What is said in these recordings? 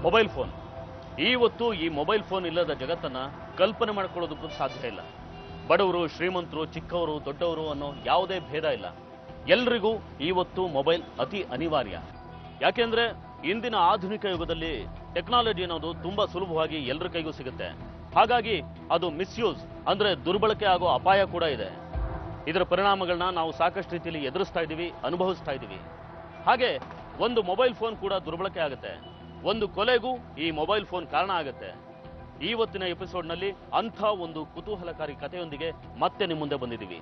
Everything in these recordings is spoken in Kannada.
ಮೊಬೈಲ್ ಫೋನ್ ಇವತ್ತು ಈ ಮೊಬೈಲ್ ಫೋನ್ ಇಲ್ಲದ ಜಗತ್ತನ್ನ ಕಲ್ಪನೆ ಮಾಡ್ಕೊಳ್ಳೋದಕ್ಕೂ ಸಾಧ್ಯ ಇಲ್ಲ ಬಡವರು ಶ್ರೀಮಂತರು ಚಿಕ್ಕವರು ದೊಡ್ಡವರು ಅನ್ನೋ ಯಾವುದೇ ಭೇದ ಇಲ್ಲ ಎಲ್ರಿಗೂ ಇವತ್ತು ಮೊಬೈಲ್ ಅತಿ ಅನಿವಾರ್ಯ ಯಾಕೆಂದ್ರೆ ಇಂದಿನ ಆಧುನಿಕ ಯುಗದಲ್ಲಿ ಟೆಕ್ನಾಲಜಿ ಅನ್ನೋದು ತುಂಬಾ ಸುಲಭವಾಗಿ ಎಲ್ಲರ ಕೈಗೂ ಸಿಗುತ್ತೆ ಹಾಗಾಗಿ ಅದು ಮಿಸ್ಯೂಸ್ ಅಂದ್ರೆ ದುರ್ಬಳಕೆ ಆಗೋ ಅಪಾಯ ಕೂಡ ಇದೆ ಇದರ ಪರಿಣಾಮಗಳನ್ನ ನಾವು ಸಾಕಷ್ಟು ರೀತಿಯಲ್ಲಿ ಎದುರಿಸ್ತಾ ಇದ್ದೀವಿ ಅನುಭವಿಸ್ತಾ ಇದ್ದೀವಿ ಹಾಗೆ ಒಂದು ಮೊಬೈಲ್ ಫೋನ್ ಕೂಡ ದುರ್ಬಳಕೆ ಆಗುತ್ತೆ ಒಂದು ಕೊಲೆಗೂ ಈ ಮೊಬೈಲ್ ಫೋನ್ ಕಾರಣ ಆಗುತ್ತೆ ಇವತ್ತಿನ ಎಪಿಸೋಡ್ನಲ್ಲಿ ಅಂಥ ಒಂದು ಕುತೂಹಲಕಾರಿ ಕಥೆಯೊಂದಿಗೆ ಮತ್ತೆ ನಿಮ್ಮ ಮುಂದೆ ಬಂದಿದ್ದೀವಿ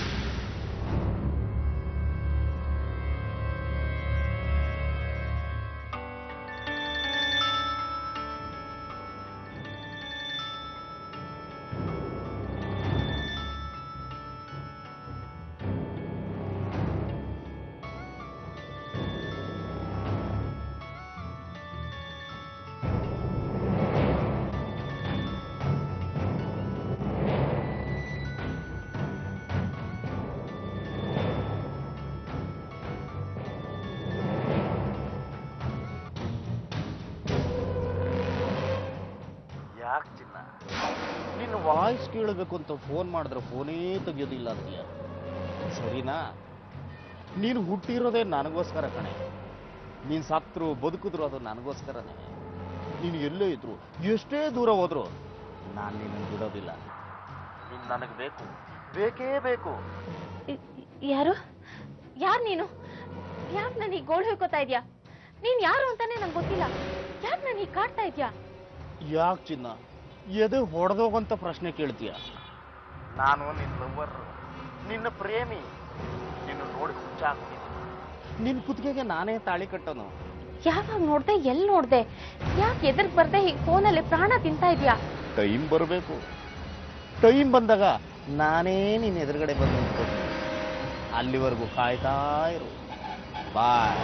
ಯಾಕೆ ಚಿನ್ನ ನಿನ್ನ ವಾಯ್ಸ್ ಕೇಳಬೇಕು ಅಂತ ಫೋನ್ ಮಾಡಿದ್ರೆ ಫೋನೇ ತೆಗಿಯೋದಿಲ್ಲ ಅಂತೀಯ ಸರಿನಾ ನೀನು ಹುಟ್ಟಿರೋದೇ ನನಗೋಸ್ಕರ ಕಣೆ ನೀನು ಸತ್ರು ಬದುಕಿದ್ರು ಅದು ನನಗೋಸ್ಕರನೇ ನೀನು ಎಲ್ಲೇ ಇದ್ರು ಎಷ್ಟೇ ದೂರ ಹೋದ್ರು ನಾನು ನಿನ್ನ ಬಿಡೋದಿಲ್ಲ ನೀನು ನನಗೆ ಬೇಕು ಬೇಕೇ ಬೇಕು ಇ- ಯಾರು ಯಾರು ನೀನು ಯಾಕೆ ನನಗೆ ಗೋಳು ಹೇಳ್ಕೊತಾ ಇದ್ಯಾ ನೀನ್ ಯಾರು ಅಂತಾನೆ ನಂಗೆ ಗೊತ್ತಿಲ್ಲ ಯಾಕೆ ನನಗೆ ಕಾಡ್ತಾ ಇದ್ಯಾ ಯಾಕೆ ಚಿನ್ನ ಎದೆ ಹೊಡೆದೋಗಂತ ಪ್ರಶ್ನೆ ಕೇಳ್ತೀಯ ನಾನು ನಿನ್ನ ಲವರ್ ನಿನ್ನ ಪ್ರೇಮಿ ನಿನ್ನ ನೋಡಿ ಹುಚ್ಚಾಗ್ತೀನಿ ನಿನ್ನ ಕುತ್ತಿಗೆಗೆ ನಾನೇ ತಾಳಿ ಕಟ್ಟೋನು ಯಾವಾಗ ನೋಡ್ದೆ ಎಲ್ಲಿ ನೋಡ್ದೆ ಯಾಕೆ ಎದುರ್ಗ್ ಬರ್ದೆ ಹೀಗೆ ಫೋನಲ್ಲಿ ಪ್ರಾಣ ತಿಂತಾ ಇದ್ಯಾ ಟೈಮ್ ಬರಬೇಕು ಟೈಮ್ ಬಂದಾಗ ನಾನೇ ನಿನ್ನ ಎದುರುಗಡೆ ಬಂದು ನಿಂತ್ಕೊಳ್ತೀನಿ ಅಲ್ಲಿವರೆಗೂ ಕಾಯ್ತಾ ಇರು ಬಾಯ್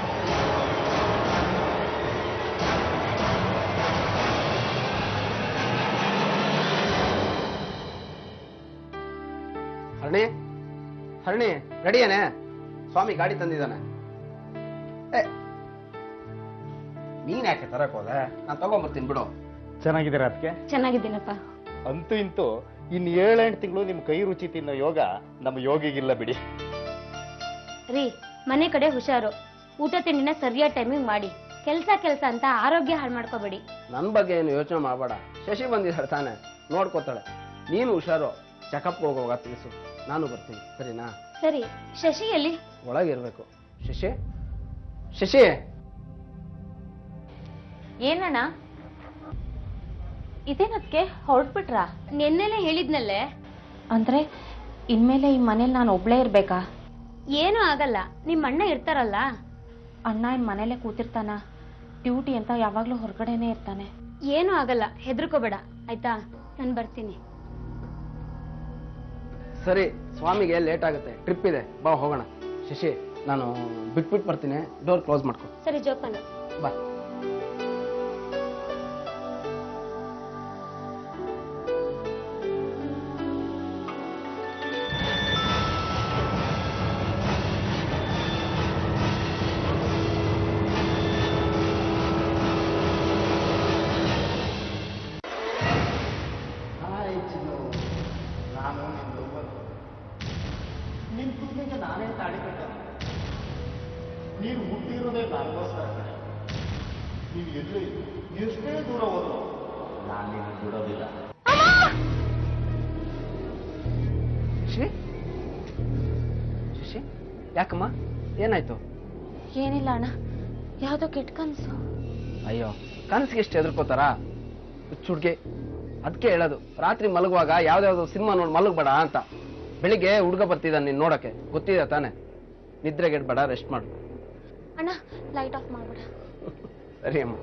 ಹರಣಿ ಹರಣಿ ರೆಡಿಯೇನೆ ಸ್ವಾಮಿ ಗಾಡಿ ತಂದಿದ್ದಾನೆ ಏ ನೀನ್ ಯಾಕೆ ತರಕ್ ಹೋದೆ ನಾನು ತಗೊಂಬರ್ತೀನಿ ಬಿಡು ಚೆನ್ನಾಗಿದ್ದೀರಾ ಅದಕ್ಕೆ ಚೆನ್ನಾಗಿದ್ದೀನಪ್ಪ ಅಂತೂ ಇಂತೂ ಇನ್ ಏಳೆಂಟು ತಿಂಗಳು ನಿಮ್ ಕೈ ರುಚಿ ತಿನ್ನೋ ಯೋಗ ನಮ್ಮ ಯೋಗಿಗಿಲ್ಲ ಬಿಡಿ ರೀ ಮನೆ ಕಡೆ ಹುಷಾರು ಊಟ ತಿಂಡಿನ ಸರಿಯಾದ ಟೈಮಿಂಗ್ ಮಾಡಿ ಕೆಲ್ಸ ಕೆಲ್ಸ ಅಂತ ಆರೋಗ್ಯ ಹಾಳು ಮಾಡ್ಕೋಬೇಡಿ ನನ್ನ ಬಗ್ಗೆ ಏನು ಯೋಚನೆ ಮಾಡಬೇಡ ಶಶಿ ಬಂದಿದ್ದಾಳೆ ತಾನೆ ನೋಡ್ಕೋತಾಳೆ ನೀನು ಹುಷಾರು ಚೆಕಪ್ ಹೋಗುವಾಗ ತಿಳಿಸು ನಾನು ಬರ್ತೀನಿ ಸರಿನಾ ಸರಿ ಶಶಿ ಎಲ್ಲಿ ಒಳಗಿರ್ಬೇಕು ಶಶಿ ಶಶಿ ಏನಣ್ಣ ಇದೇನದ್ಕೆ ಹೊರಟ್ಬಿಟ್ರಾ ನಿನ್ನೆಲೆ ಹೇಳಿದ್ನಲ್ಲೇ ಅಂದ್ರೆ ಇನ್ಮೇಲೆ ಈ ಮನೇಲಿ ನಾನು ಒಬ್ಳೇ ಇರ್ಬೇಕಾ ಏನೂ ಆಗಲ್ಲ ನಿಮ್ಮ ಅಣ್ಣ ಇರ್ತಾರಲ್ಲ ಅಣ್ಣ ಇನ್ ಮನೇಲೆ ಕೂತಿರ್ತಾನ ಡ್ಯೂಟಿ ಅಂತ ಯಾವಾಗ್ಲೂ ಹೊರಗಡೆನೆ ಇರ್ತಾನೆ ಏನೂ ಆಗಲ್ಲ ಹೆದರ್ಕೋಬೇಡ ಆಯ್ತಾ ನಾನು ಬರ್ತೀನಿ ಸರಿ ಸ್ವಾಮಿಗೆ ಲೇಟ್ ಆಗುತ್ತೆ ಟ್ರಿಪ್ ಇದೆ ಬಾ ಹೋಗೋಣ ಶಶಿ ನಾನು ಬಿಟ್ಬಿಟ್ಟು ಬರ್ತೀನಿ ಡೋರ್ ಕ್ಲೋಸ್ ಮಾಡ್ಕೊ ಸರಿ ಜೋಪಾನ ಬಾ ನಾನು ನಿನ್ನ ಲವರ್ ನಿನ್ ಕುತ್ತಿಗೆಗೆ ನಾನೇ ತಾಳಿ ಕಟ್ಟೋನು ನೀನು ಹುಟ್ಟಿರೋದೇ ನನಗೋಸ್ಕರ ಕಣೆ ನೀನು ಎಲ್ಲೇ ಇದ್ರು ಎಷ್ಟೇ ದೂರ ಹೋದ್ರು ನಾನು ನಿನ್ನ ಬಿಡೋದಿಲ್ಲ ಶಶಿ ಶಶಿ ಯಾಕಮ್ಮ ಏನಾಯ್ತು ಏನಿಲ್ಲ ಅಣ್ಣ ಯಾವ್ದೋ ಕೆಟ್ಟ ಕನ್ಸು ಅಯ್ಯೋ ಕನಸಿಗೆ ಎಷ್ಟು ಹೆದರ್ಕೋತಾರ ಹುಡುಗಿ ಅದಕ್ಕೆ ಹೇಳೋದು ರಾತ್ರಿ ಮಲಗುವಾಗ ಯಾವ್ದಾವ್ದು ಸಿನಿಮಾ ನೋಡಿ ಮಲಗಬೇಡ ಅಂತ ಬೆಳಿಗ್ಗೆ ಹುಡುಗ ಬರ್ತಿದ್ದಾನೆ ನೀನು ನೋಡಕ್ಕೆ ಗೊತ್ತಿದೆ ತಾನೆ ನಿದ್ರೆಗೆಡ್ಬೇಡ ರೆಸ್ಟ್ ಮಾಡು ಅಣ್ಣ ಲೈಟ್ ಆಫ್ ಮಾಡ್ಬಿಡ ಸರಿ ಅಮ್ಮ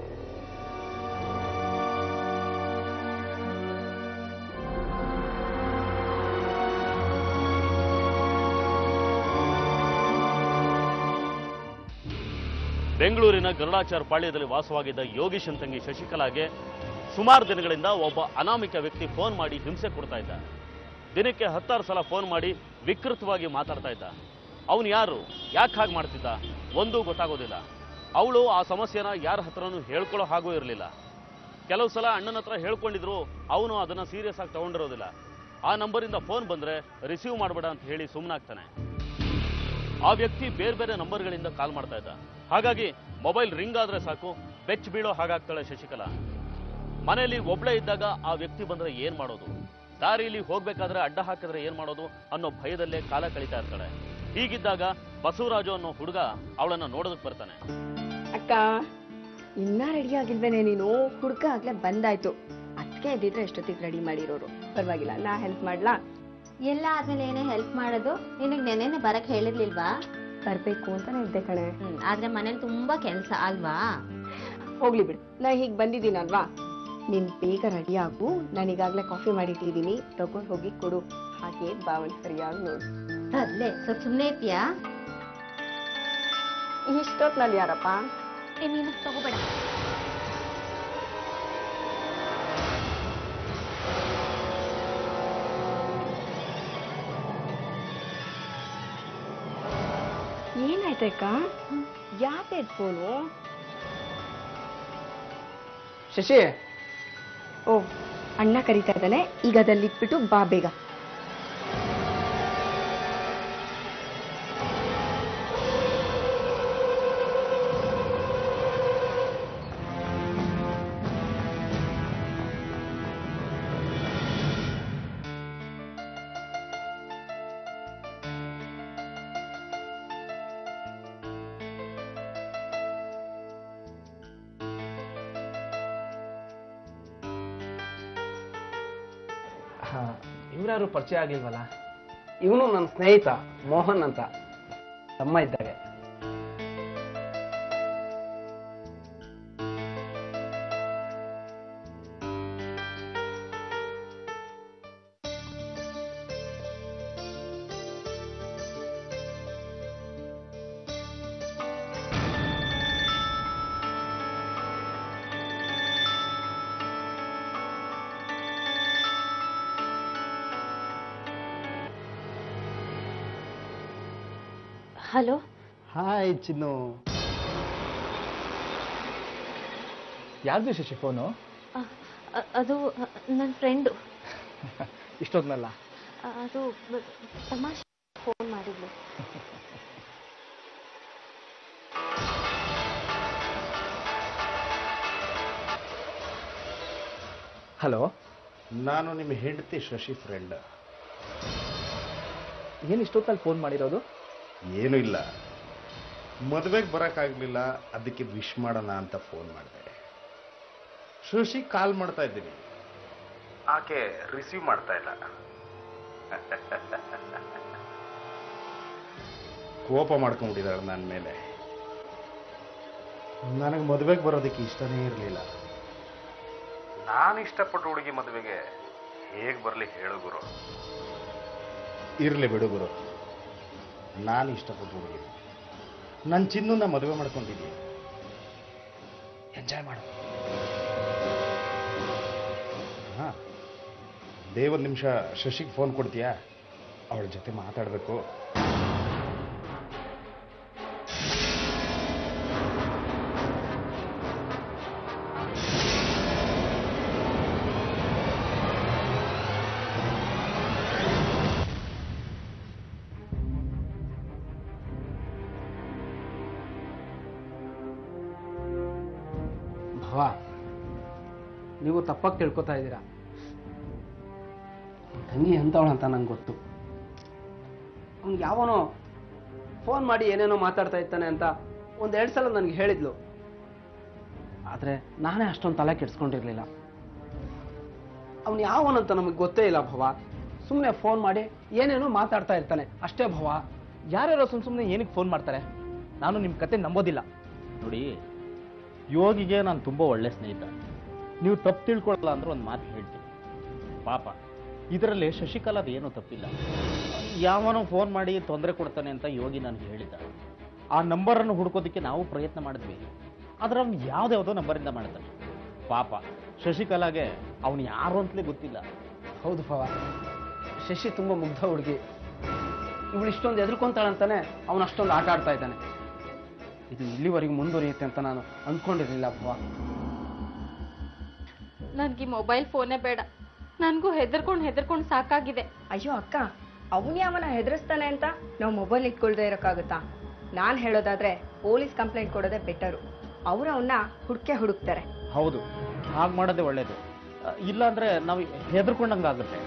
ಬೆಂಗಳೂರಿನ ಗರುಡಾಚಾರ್ ಪಾಳ್ಯದಲ್ಲಿ ವಾಸವಾಗಿದ್ದ ಯೋಗೀಶ್ ತಂಗಿ ಶಶಿಕಲಾಗೆ ಸುಮಾರು ದಿನಗಳಿಂದ ಒಬ್ಬ ಅನಾಮಿಕ ವ್ಯಕ್ತಿ ಫೋನ್ ಮಾಡಿ ಹಿಂಸೆ ಕೊಡ್ತಾ ಇದ್ದ ದಿನಕ್ಕೆ ಹತ್ತಾರು ಸಲ ಫೋನ್ ಮಾಡಿ ವಿಕೃತವಾಗಿ ಮಾತಾಡ್ತಾ ಇದ್ದ ಅವನು ಯಾರು ಯಾಕೆ ಹಾಗೆ ಮಾಡ್ತಿದ್ದ ಒಂದೂ ಗೊತ್ತಾಗೋದಿಲ್ಲ ಅವಳು ಆ ಸಮಸ್ಯೆನ ಯಾರ ಹತ್ರನೂ ಹೇಳ್ಕೊಳ್ಳೋ ಹಾಗೂ ಇರಲಿಲ್ಲ ಕೆಲವು ಸಲ ಅಣ್ಣನ ಹತ್ರ ಹೇಳ್ಕೊಂಡಿದ್ರು ಅವನು ಅದನ್ನ ಸೀರಿಯಸ್ ಆಗಿ ತಗೊಂಡಿರೋದಿಲ್ಲ ಆ ನಂಬರಿಂದ ಫೋನ್ ಬಂದ್ರೆ ರಿಸೀವ್ ಮಾಡಬೇಡ ಅಂತ ಹೇಳಿ ಸುಮ್ಮನಾಗ್ತಾನೆ ಆ ವ್ಯಕ್ತಿ ಬೇರೆ ಬೇರೆ ನಂಬರ್ಗಳಿಂದ ಕಾಲ್ ಮಾಡ್ತಾ ಇದ್ದ ಹಾಗಾಗಿ ಮೊಬೈಲ್ ರಿಂಗ್ ಆದ್ರೆ ಸಾಕು ಬೆಚ್ಚ ಬೀಳೋ ಹಾಗಾಗ್ತಾಳೆ ಶಶಿಕಲಾ ಮನೆಯಲ್ಲಿ ಒಬ್ಳೇ ಇದ್ದಾಗ ಆ ವ್ಯಕ್ತಿ ಬಂದ್ರೆ ಏನ್ ಮಾಡೋದು ದಾರಿಯಲ್ಲಿ ಹೋಗ್ಬೇಕಾದ್ರೆ ಅಡ್ಡ ಹಾಕಿದ್ರೆ ಏನ್ ಮಾಡೋದು ಅನ್ನೋ ಭಯದಲ್ಲೇ ಕಾಲ ಕಳೀತಾ ಇರ್ತಾಳೆ ಹೀಗಿದ್ದಾಗ ಬಸವರಾಜು ಅನ್ನೋ ಹುಡುಗ ಅವಳನ್ನ ನೋಡೋದಕ್ಕೆ ಬರ್ತಾನೆ ಅಕ್ಕ ಇನ್ನ ರೆಡಿ ಆಗಿಲ್ವೇನೆ ನೀನು ಹುಡ್ಕ ಆಗ್ಲೇ ಬಂದಾಯ್ತು ಅದಕ್ಕೆ ಇದ್ದಿದ್ರೆ ಎಷ್ಟೊತ್ತಿಗೆ ರೆಡಿ ಮಾಡಿರೋರು ಪರವಾಗಿಲ್ಲ ನಾ ಹೆಲ್ಪ್ ಮಾಡ್ಲಾ ಎಲ್ಲ ಆದ್ಮೇಲೆ ಏನೇ ಹೆಲ್ಪ್ ಮಾಡೋದು ನಿನಗ್ ನೆನೆನೆ ಬರಕ್ ಹೇಳಿರ್ಲಿಲ್ವಾ ಬರ್ಬೇಕು ಅಂತಾನೆ ಇದ್ದೆ ಕಣೆ ಹ್ಮ್ ಆದ್ರೆ ಮನೇಲಿ ತುಂಬಾ ಕೆಲ್ಸ ಅಲ್ವಾ ಹೋಗ್ಲಿ ಬಿಡು ನಾ ಹೀಗ್ ಬಂದಿದ್ದೀನಲ್ವಾ ನೀನ್ ಬೇಗ ರೆಡಿ ಆಗು ನಾನು ಈಗಾಗ್ಲೇ ಕಾಫಿ ಮಾಡಿಟ್ಟಿದ್ದೀನಿ ತಗೊಂಡ್ ಹೋಗಿ ಕೊಡು ಹಾಗೆ ಬಾವನ್ ಸರಿಯಾಗಿ ನೋಡು ಅಲ್ಲೇ ಸ್ವಲ್ಪ ಸುಮ್ನೆ ಇರ್ತೀಯಾ ಇಷ್ಟೊತ್ನಲ್ಲಿ ಯಾರಪ್ಪ ಏ ನೀನು ತಗೋಬೇಡ ಏನಾಯ್ತಕ್ಕ ಯಾಕೆ ಫೋನು ಶಶಿ ಓ ಅಣ್ಣ ಕರೀತಾ ಇದ್ದಾನೆ ಈಗ ಅದಲ್ಲಿ ಇಟ್ಬಿಟ್ಟು ಬಾ ಬೇಗ ಹಾ ಇವ್ರ್ಯಾರು ಪರಿಚಯ ಆಗಿಲ್ವಲ್ಲ ಇವನು ನನ್ನ ಸ್ನೇಹಿತ ಮೋಹನ್ ಅಂತ ತಮ್ಮ ಇದ್ದಾಗೆ ಹಲೋ ಹಾಯ್ ಚಿನ್ನು ಯಾರ್ದು ಶಶಿ ಫೋನು ಅದು ನನ್ನ ಫ್ರೆಂಡು ಇಷ್ಟೊದ್ನಲ್ಲ ಅದು ತಮಾಷೆ ಫೋನ್ ಮಾಡಿದ್ಲು ಹಲೋ ನಾನು ನಿಮ್ಮ ಹೆಂಡತಿ ಶಶಿ ಫ್ರೆಂಡ್ ಏನು ಇಷ್ಟೊತ್ತಲ್ಲಿ ಫೋನ್ ಮಾಡಿರೋದು ಏನೂ ಇಲ್ಲ ಮದುವೆಗೆ ಬರೋಕ್ಕಾಗಲಿಲ್ಲ ಅದಕ್ಕೆ ವಿಶ್ ಮಾಡೋಣ ಅಂತ ಫೋನ್ ಮಾಡಿದೆ ಶಶಿ ಕಾಲ್ ಮಾಡ್ತಾ ಇದ್ದೀನಿ ಆಕೆ ರಿಸೀವ್ ಮಾಡ್ತಾ ಇಲ್ಲ ಕೋಪ ಮಾಡ್ಕೊಂಡ್ಬಿಟ್ಟಿದ್ದಾಳೆ ನನ್ನ ಮೇಲೆ ನನಗೆ ಮದುವೆಗೆ ಬರೋದಕ್ಕೆ ಇಷ್ಟನೇ ಇರಲಿಲ್ಲ ನಾನು ಇಷ್ಟಪಟ್ಟ ಹುಡುಗಿ ಮದುವೆಗೆ ಹೇಗೆ ಬರಲಿ ಹೇಳು ಗುರು ಇರಲಿ ಬಿಡು ಗುರು ನಾನು ಇಷ್ಟಪಟ್ಟ ಹುಡುಗಿ ನನ್ನ ಚಿನ್ನನ್ನ ಮದುವೆ ಮಾಡ್ಕೊಂಡಿದ್ದೀನಿ ಎಂಜಾಯ್ ಮಾಡು ಹಾಂ ದೇವರ ನಿಮಿಷ ಶಶಿಗೆ ಫೋನ್ ಕೊಡ್ತೀಯಾ ಅವಳ ಜೊತೆ ಮಾತಾಡಬೇಕು ಭವ ನೀವು ತಪ್ಪಾಗಿ ತಿಳ್ಕೊತಾ ಇದ್ದೀರಾ ತಂಗಿ ಎಂತವಳು ಅಂತ ನಂಗೆ ಗೊತ್ತು ಅವ್ನು ಯಾವನೋ ಫೋನ್ ಮಾಡಿ ಏನೇನೋ ಮಾತಾಡ್ತಾ ಇರ್ತಾನೆ ಅಂತ ಒಂದೆರಡು ಸಲ ನನಗೆ ಹೇಳಿದ್ಲು ಆದರೆ ನಾನೇ ಅಷ್ಟೊಂದು ತಲೆ ಕೆಡ್ಸ್ಕೊಂಡಿರ್ಲಿಲ್ಲ ಅವ್ನು ಯಾವನಂತ ನಮಗೆ ಗೊತ್ತೇ ಇಲ್ಲ ಭವ ಸುಮ್ಮನೆ ಫೋನ್ ಮಾಡಿ ಏನೇನೋ ಮಾತಾಡ್ತಾ ಇರ್ತಾನೆ ಅಷ್ಟೇ ಭವ ಯಾರ್ಯಾರೋ ಸುಮ್ ಸುಮ್ಮನೆ ಏನಕ್ಕೆ ಫೋನ್ ಮಾಡ್ತಾರೆ ನಾನು ನಿಮ್ಮ ಕತೆ ನಂಬೋದಿಲ್ಲ ನೋಡಿ ಯೋಗಿಗೆ ನಾನು ತುಂಬ ಒಳ್ಳೆ ಸ್ನೇಹಿತ ನೀವು ತಪ್ಪು ತಿಳ್ಕೊಳ್ಳಲ್ಲ ಅಂದ್ರೆ ಒಂದು ಮಾತು ಹೇಳ್ತೀನಿ ಪಾಪ ಇದರಲ್ಲಿ ಶಶಿಕಲಾದ ಏನೂ ತಪ್ಪಿಲ್ಲ ಯಾವನೋ ಫೋನ್ ಮಾಡಿ ತೊಂದರೆ ಕೊಡ್ತಾನೆ ಅಂತ ಯೋಗಿ ನನಗೆ ಹೇಳಿದ್ದ ಆ ನಂಬರನ್ನು ಹುಡ್ಕೋದಕ್ಕೆ ನಾವು ಪ್ರಯತ್ನ ಮಾಡಿದ್ವಿ ಆದ್ರೆ ಅವ್ನು ಯಾವ್ದ್ಯಾವುದೋ ನಂಬರಿಂದ ಮಾಡ್ತಾನೆ ಪಾಪ ಶಶಿಕಲಾಗೆ ಅವನು ಯಾರು ಅಂತಲೇ ಗೊತ್ತಿಲ್ಲ ಹೌದು ಭವ ಶಶಿ ತುಂಬ ಮುಗ್ಧ ಹುಡುಗಿ ಇವಳು ಇಷ್ಟೊಂದು ಎದುರ್ಕೊಂತಾಳಂತಾನೆ ಅವನು ಅಷ್ಟೊಂದು ಆಟ ಆಡ್ತಾ ಇದ್ದಾನೆ ಇದು ಇಲ್ಲಿವರೆಗೂ ಮುಂದುವರಿಯುತ್ತೆ ಅಂತ ನಾನು ಅಂದ್ಕೊಂಡಿರಲಿಲ್ಲ ಅಪ್ಪ ನನ್ಗೆ ಈ ಮೊಬೈಲ್ ಫೋನೇ ಬೇಡ ನನಗೂ ಹೆದರ್ಕೊಂಡು ಹೆದರ್ಕೊಂಡು ಸಾಕಾಗಿದೆ ಅಯ್ಯೋ ಅಕ್ಕ ಅವನ್ ಯಾವನ ಹೆದರಿಸ್ತಾನೆ ಅಂತ ನಾವು ಮೊಬೈಲ್ ಇಟ್ಕೊಳ್ದೇ ಇರೋಕ್ಕಾಗುತ್ತಾ ನಾನು ಹೇಳೋದಾದ್ರೆ ಪೊಲೀಸ್ ಕಂಪ್ಲೇಂಟ್ ಕೊಡೋದೇ ಬೆಟರು ಅವ್ರು ಅವನ್ನ ಹುಡ್ಕೆ ಹುಡುಕ್ತಾರೆ ಹೌದು ಹಾಗೆ ಮಾಡೋದೇ ಒಳ್ಳೇದು ಇಲ್ಲಾಂದ್ರೆ ನಾವು ಹೆದರ್ಕೊಂಡಂಗಾಗುತ್ತೆ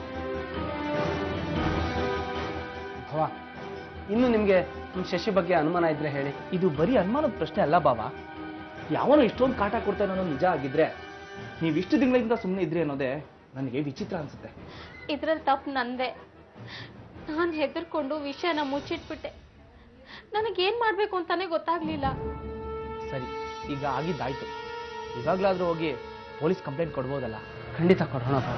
ಭವ ಇನ್ನು ನಿಮಗೆ ನಿಮ್ಮ ಶಶಿ ಬಗ್ಗೆ ಅನುಮಾನ ಇದ್ರೆ ಹೇಳಿ ಇದು ಬರೀ ಅನುಮಾನದ ಪ್ರಶ್ನೆ ಅಲ್ಲ ಬಾಬಾ ಯಾವನೋ ಇಷ್ಟೊಂದು ಕಾಟ ಕೊಡ್ತಾನೆ ಅನ್ನೋದು ನಿಜ ಆಗಿದ್ರೆ ನೀವು ಇಷ್ಟು ತಿಂಗಳಿಂದ ಸುಮ್ಮನೆ ಇದ್ರಿ ಅನ್ನೋದೇ ನನಗೆ ವಿಚಿತ್ರ ಅನ್ಸುತ್ತೆ ಇದ್ರಲ್ಲಿ ತಪ್ಪು ನಂದೆ ನಾನು ಹೆದರ್ಕೊಂಡು ವಿಷಯನ ಮುಚ್ಚಿಟ್ಬಿಟ್ಟೆ ನನಗೇನ್ ಮಾಡ್ಬೇಕು ಅಂತಾನೆ ಗೊತ್ತಾಗ್ಲಿಲ್ಲ ಸರಿ ಈಗ ಆಗಿದ್ದಾಯ್ತು ಇವಾಗ್ಲಾದ್ರೂ ಹೋಗಿ ಪೊಲೀಸ್ ಕಂಪ್ಲೇಂಟ್ ಕೊಡ್ಬೋದಲ್ಲ ಖಂಡಿತ ಕೊಡೋಣ ಭವ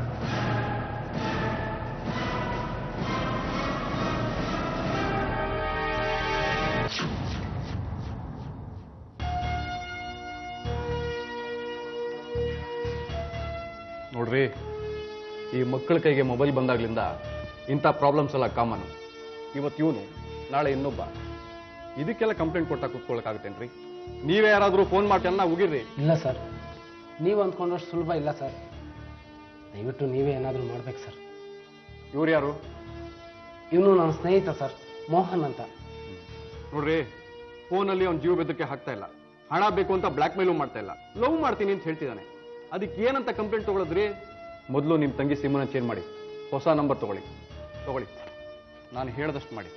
ನೋಡ್ರಿ ಈ ಮಕ್ಕಳ ಕೈಗೆ ಮೊಬೈಲ್ ಬಂದಾಗ್ಲಿಂದ ಇಂಥ ಪ್ರಾಬ್ಲಮ್ಸ್ ಎಲ್ಲ ಕಾಮನ್ ಇವತ್ತು ಇವನು ನಾಳೆ ಇನ್ನೊಬ್ಬ ಇದಕ್ಕೆಲ್ಲ ಕಂಪ್ಲೇಂಟ್ ಕೊಟ್ಟ ಕೂತ್ಕೊಳ್ಳೋಕ್ಕಾಗುತ್ತೇನ್ರಿ ನೀವೇ ಯಾರಾದರೂ ಫೋನ್ ಮಾಡಿ ಚೆನ್ನಾಗಿ ಉಗಿರ್ರಿ ಇಲ್ಲ ಸರ್ ನೀವು ಅಂದ್ಕೊಂಡಷ್ಟು ಸುಲಭ ಇಲ್ಲ ಸರ್ ದಯವಿಟ್ಟು ನೀವೇ ಏನಾದರೂ ಮಾಡ್ಬೇಕು ಸರ್ ಇವ್ರು ಯಾರು ಇವನು ನನ್ನ ಸ್ನೇಹಿತ ಸರ್ ಮೋಹನ್ ಅಂತ ನೋಡ್ರಿ ಫೋನಲ್ಲಿ ಅವ್ನ ಜೀವ ಬೆದರಿಕೆ ಹಾಕ್ತಾ ಇಲ್ಲ ಹಣ ಬೇಕು ಅಂತ ಬ್ಲ್ಯಾಕ್ ಮೇಲೂ ಮಾಡ್ತಾ ಇಲ್ಲ ಲವ್ ಮಾಡ್ತೀನಿ ಅಂತ ಹೇಳ್ತಿದ್ದಾನೆ ಅದಕ್ಕೆ ಏನಂತ ಕಂಪ್ಲೇಂಟ್ ತಗೊಳದ್ರಿ ಮೊದಲು ನಿಮ್ಮ ತಂಗಿ ಸಿಮ್ಮನ್ನ ಚೇಂಜ್ ಮಾಡಿ ಹೊಸ ನಂಬರ್ ತಗೊಳ್ಳಿ ತಗೊಳ್ಳಿ ನಾನು ಹೇಳ್ದಷ್ಟು ಮಾಡಿ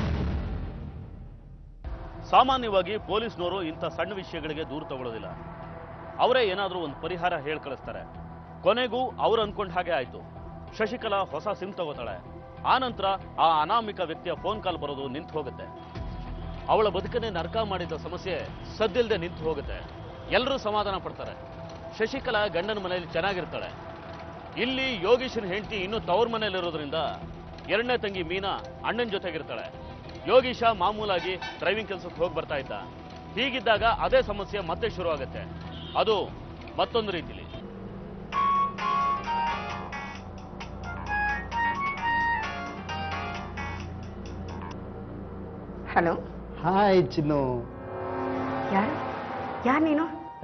ಸಾಮಾನ್ಯವಾಗಿ ಪೊಲೀಸ್ನವರು ಇಂಥ ಸಣ್ಣ ವಿಷಯಗಳಿಗೆ ದೂರ ತಗೊಳ್ಳೋದಿಲ್ಲ ಅವರೇ ಏನಾದರೂ ಒಂದು ಪರಿಹಾರ ಹೇಳಿ ಕಳಿಸ್ತಾರೆ ಕೊನೆಗೂ ಅವ್ರು ಅನ್ಕೊಂಡ ಹಾಗೆ ಆಯ್ತು ಶಶಿಕಲಾ ಹೊಸ ಸಿಮ್ ತಗೋತಾಳೆ ಆ ನಂತರ ಆ ಅನಾಮಿಕ ವ್ಯಕ್ತಿಯ ಫೋನ್ ಕಾಲ್ ಬರೋದು ನಿಂತು ಹೋಗುತ್ತೆ ಅವಳ ಬದುಕನ್ನೇ ನರಕ ಮಾಡಿದ ಸಮಸ್ಯೆ ಸದ್ದಿಲ್ಲದೆ ನಿಂತು ಹೋಗುತ್ತೆ ಎಲ್ಲರೂ ಸಮಾಧಾನ ಪಡ್ತಾರೆ ಶಶಿಕಲಾ ಗಂಡನ ಮನೆಯಲ್ಲಿ ಚೆನ್ನಾಗಿರ್ತಾಳೆ ಇಲ್ಲಿ ಯೋಗೀಶನ ಹೆಂಡತಿ ಇನ್ನೂ ತವ್ರ ಮನೆಯಲ್ಲಿರೋದ್ರಿಂದ ಎರಡನೇ ತಂಗಿ ಮೀನಾ ಅಣ್ಣನ ಜೊತೆಗಿರ್ತಾಳೆ ಯೋಗೀಶ ಮಾಮೂಲಾಗಿ ಡ್ರೈವಿಂಗ್ ಕೆಲಸಕ್ಕೆ ಹೋಗಿ ಬರ್ತಾ ಇದ್ದ ಹೀಗಿದ್ದಾಗ ಅದೇ ಸಮಸ್ಯೆ ಮತ್ತೆ ಶುರು ಆಗುತ್ತೆ ಅದು ಮತ್ತೊಂದು ರೀತಿಲಿ ಹಲೋ ಹಾಯ್ ಚಿನ್ನು ಯಾರು ಯಾರು ನೀನು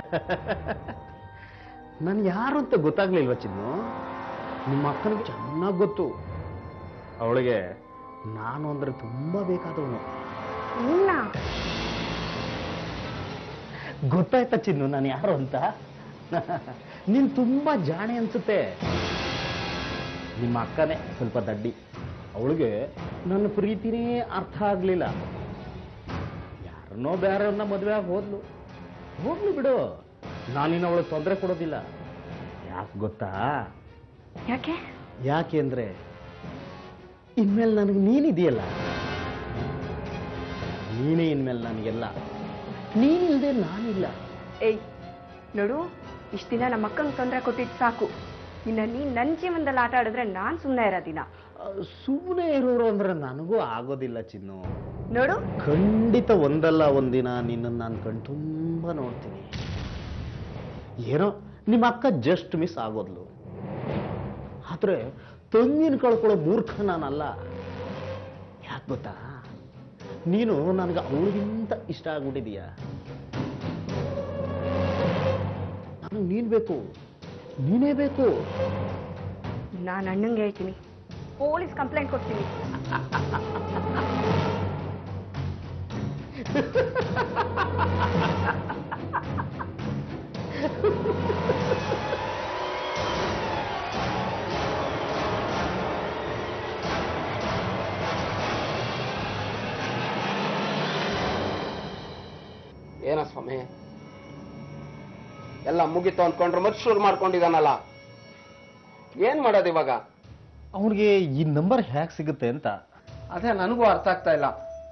ನಾನು ಯಾರು ಅಂತ ಗೊತ್ತಾಗ್ಲಿಲ್ವಾ ಚಿನ್ನು ನಿಮ್ಮ ಅಕ್ಕನಿಗೆ ಚೆನ್ನಾಗಿ ಗೊತ್ತು ಅವಳಿಗೆ ನಾನು ಅಂದ್ರೆ ತುಂಬಾ ಬೇಕಾದವನು ನಿನ್ನ ಗೊತ್ತಾಯ್ತಾ ಚಿನ್ನು ನಾನು ಯಾರು ಅಂತ ನೀನ್ ತುಂಬಾ ಜಾಣೆ ಅನ್ಸುತ್ತೆ ನಿಮ್ಮ ಅಕ್ಕನೇ ಸ್ವಲ್ಪ ದಡ್ಡಿ ಅವಳಿಗೆ ನನ್ನ ಪ್ರೀತಿನೇ ಅರ್ಥ ಆಗ್ಲಿಲ್ಲ ಯಾರನ್ನೋ ಬೇರೆಯವ್ರನ್ನ ಮದುವೆ ಆಗಿ ಹೋದ್ಲು ಹೋಗ್ಲಿ ಬಿಡು ನಾನಿನ್ನು ಅವಳಿಗೆ ತೊಂದರೆ ಕೊಡೋದಿಲ್ಲ ಯಾಕೆ ಗೊತ್ತಾ ಯಾಕೆ ಯಾಕೆ ಅಂದ್ರೆ ಇನ್ಮೇಲೆ ನನಗೆ ನೀನಿದೆಯಲ್ಲ ನೀನೇ ಇನ್ಮೇಲೆ ನನಗೆಲ್ಲ ನೀನಿಲ್ದೆ ನಾನಿಲ್ಲ ಏಯ್ ನೋಡು ಇಷ್ಟ ದಿನ ನಮ್ಮ ಅಕ್ಕಂಗೆ ತೊಂದರೆ ಕೊಟ್ಟಿದ್ದು ಸಾಕು ಇನ್ನ ನೀನ್ ನನ್ನ ಜೀವನದಲ್ಲಿ ಆಟ ಆಡಿದ್ರೆ ನಾನ್ ಸುಮ್ಮನೆ ಇರೋದಿಲ್ಲ ಸುಮ್ಮನೆ ಇರೋರು ಅಂದ್ರೆ ನನಗೂ ಆಗೋದಿಲ್ಲ ಚಿನ್ನು ನೋಡು ಖಂಡಿತ ಒಂದಲ್ಲ ಒಂದಿನ ನಿನ್ನನ್ನು ನಾನು ಕಣ್ ತುಂಬ ನೋಡ್ತೀನಿ ಏನೋ ನಿಮ್ಮ ಅಕ್ಕ ಜಸ್ಟ್ ಮಿಸ್ ಆಗೋದ್ಲು ಆದ್ರೆ ತಂಗಿನ ಕಳ್ಕೊಳ್ಳೋ ಮೂರ್ಖ ನಾನಲ್ಲ ಯಾಕೆ ಗೊತ್ತಾ ನೀನು ನನಗೆ ಅವಳಿಗಿಂತ ಇಷ್ಟ ಆಗ್ಬಿಟ್ಟಿದೀಯ ನನಗೆ ನೀನ್ ಬೇಕು ನೀನೇ ಬೇಕು ನಾನು ಅಣ್ಣಂಗೆ ಹೇಳ್ತೀನಿ ಪೊಲೀಸ್ ಕಂಪ್ಲೇಂಟ್ ಕೊಡ್ತೀನಿ ಏನ ಸ್ವಾಮಿ ಎಲ್ಲ ಮುಗಿತು ಅಂದ್ಕೊಂಡ್ರೆ ಮತ್ತೆ ಶುರು ಮಾಡ್ಕೊಂಡಿದ್ದಾನಲ್ಲ ಏನ್ ಮಾಡೋದು ಇವಾಗ ಅವನಿಗೆ ಈ ನಂಬರ್ ಹ್ಯಾಕ್ ಸಿಗುತ್ತೆ ಅಂತ ಅದೇ ನನಗೂ ಅರ್ಥ ಆಗ್ತಾ ಇಲ್ಲ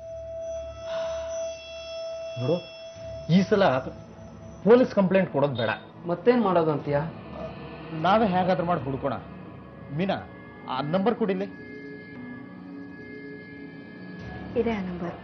ನೋಡು ಈ ಸಲ ಪೊಲೀಸ್ ಕಂಪ್ಲೇಂಟ್ ಕೊಡೋದು ಬೇಡ ಮತ್ತೇನ್ ಮಾಡೋದು ಅಂತೀಯ ನಾವೇ ಹೇಗಾದ್ರೂ ಮಾಡಿ ಹುಡ್ಕೋಣ ಮೀನಾ ಆ ನಂಬರ್ ಕೊಡಿಲಿ ಇದೆ ಆ ನಂಬರ್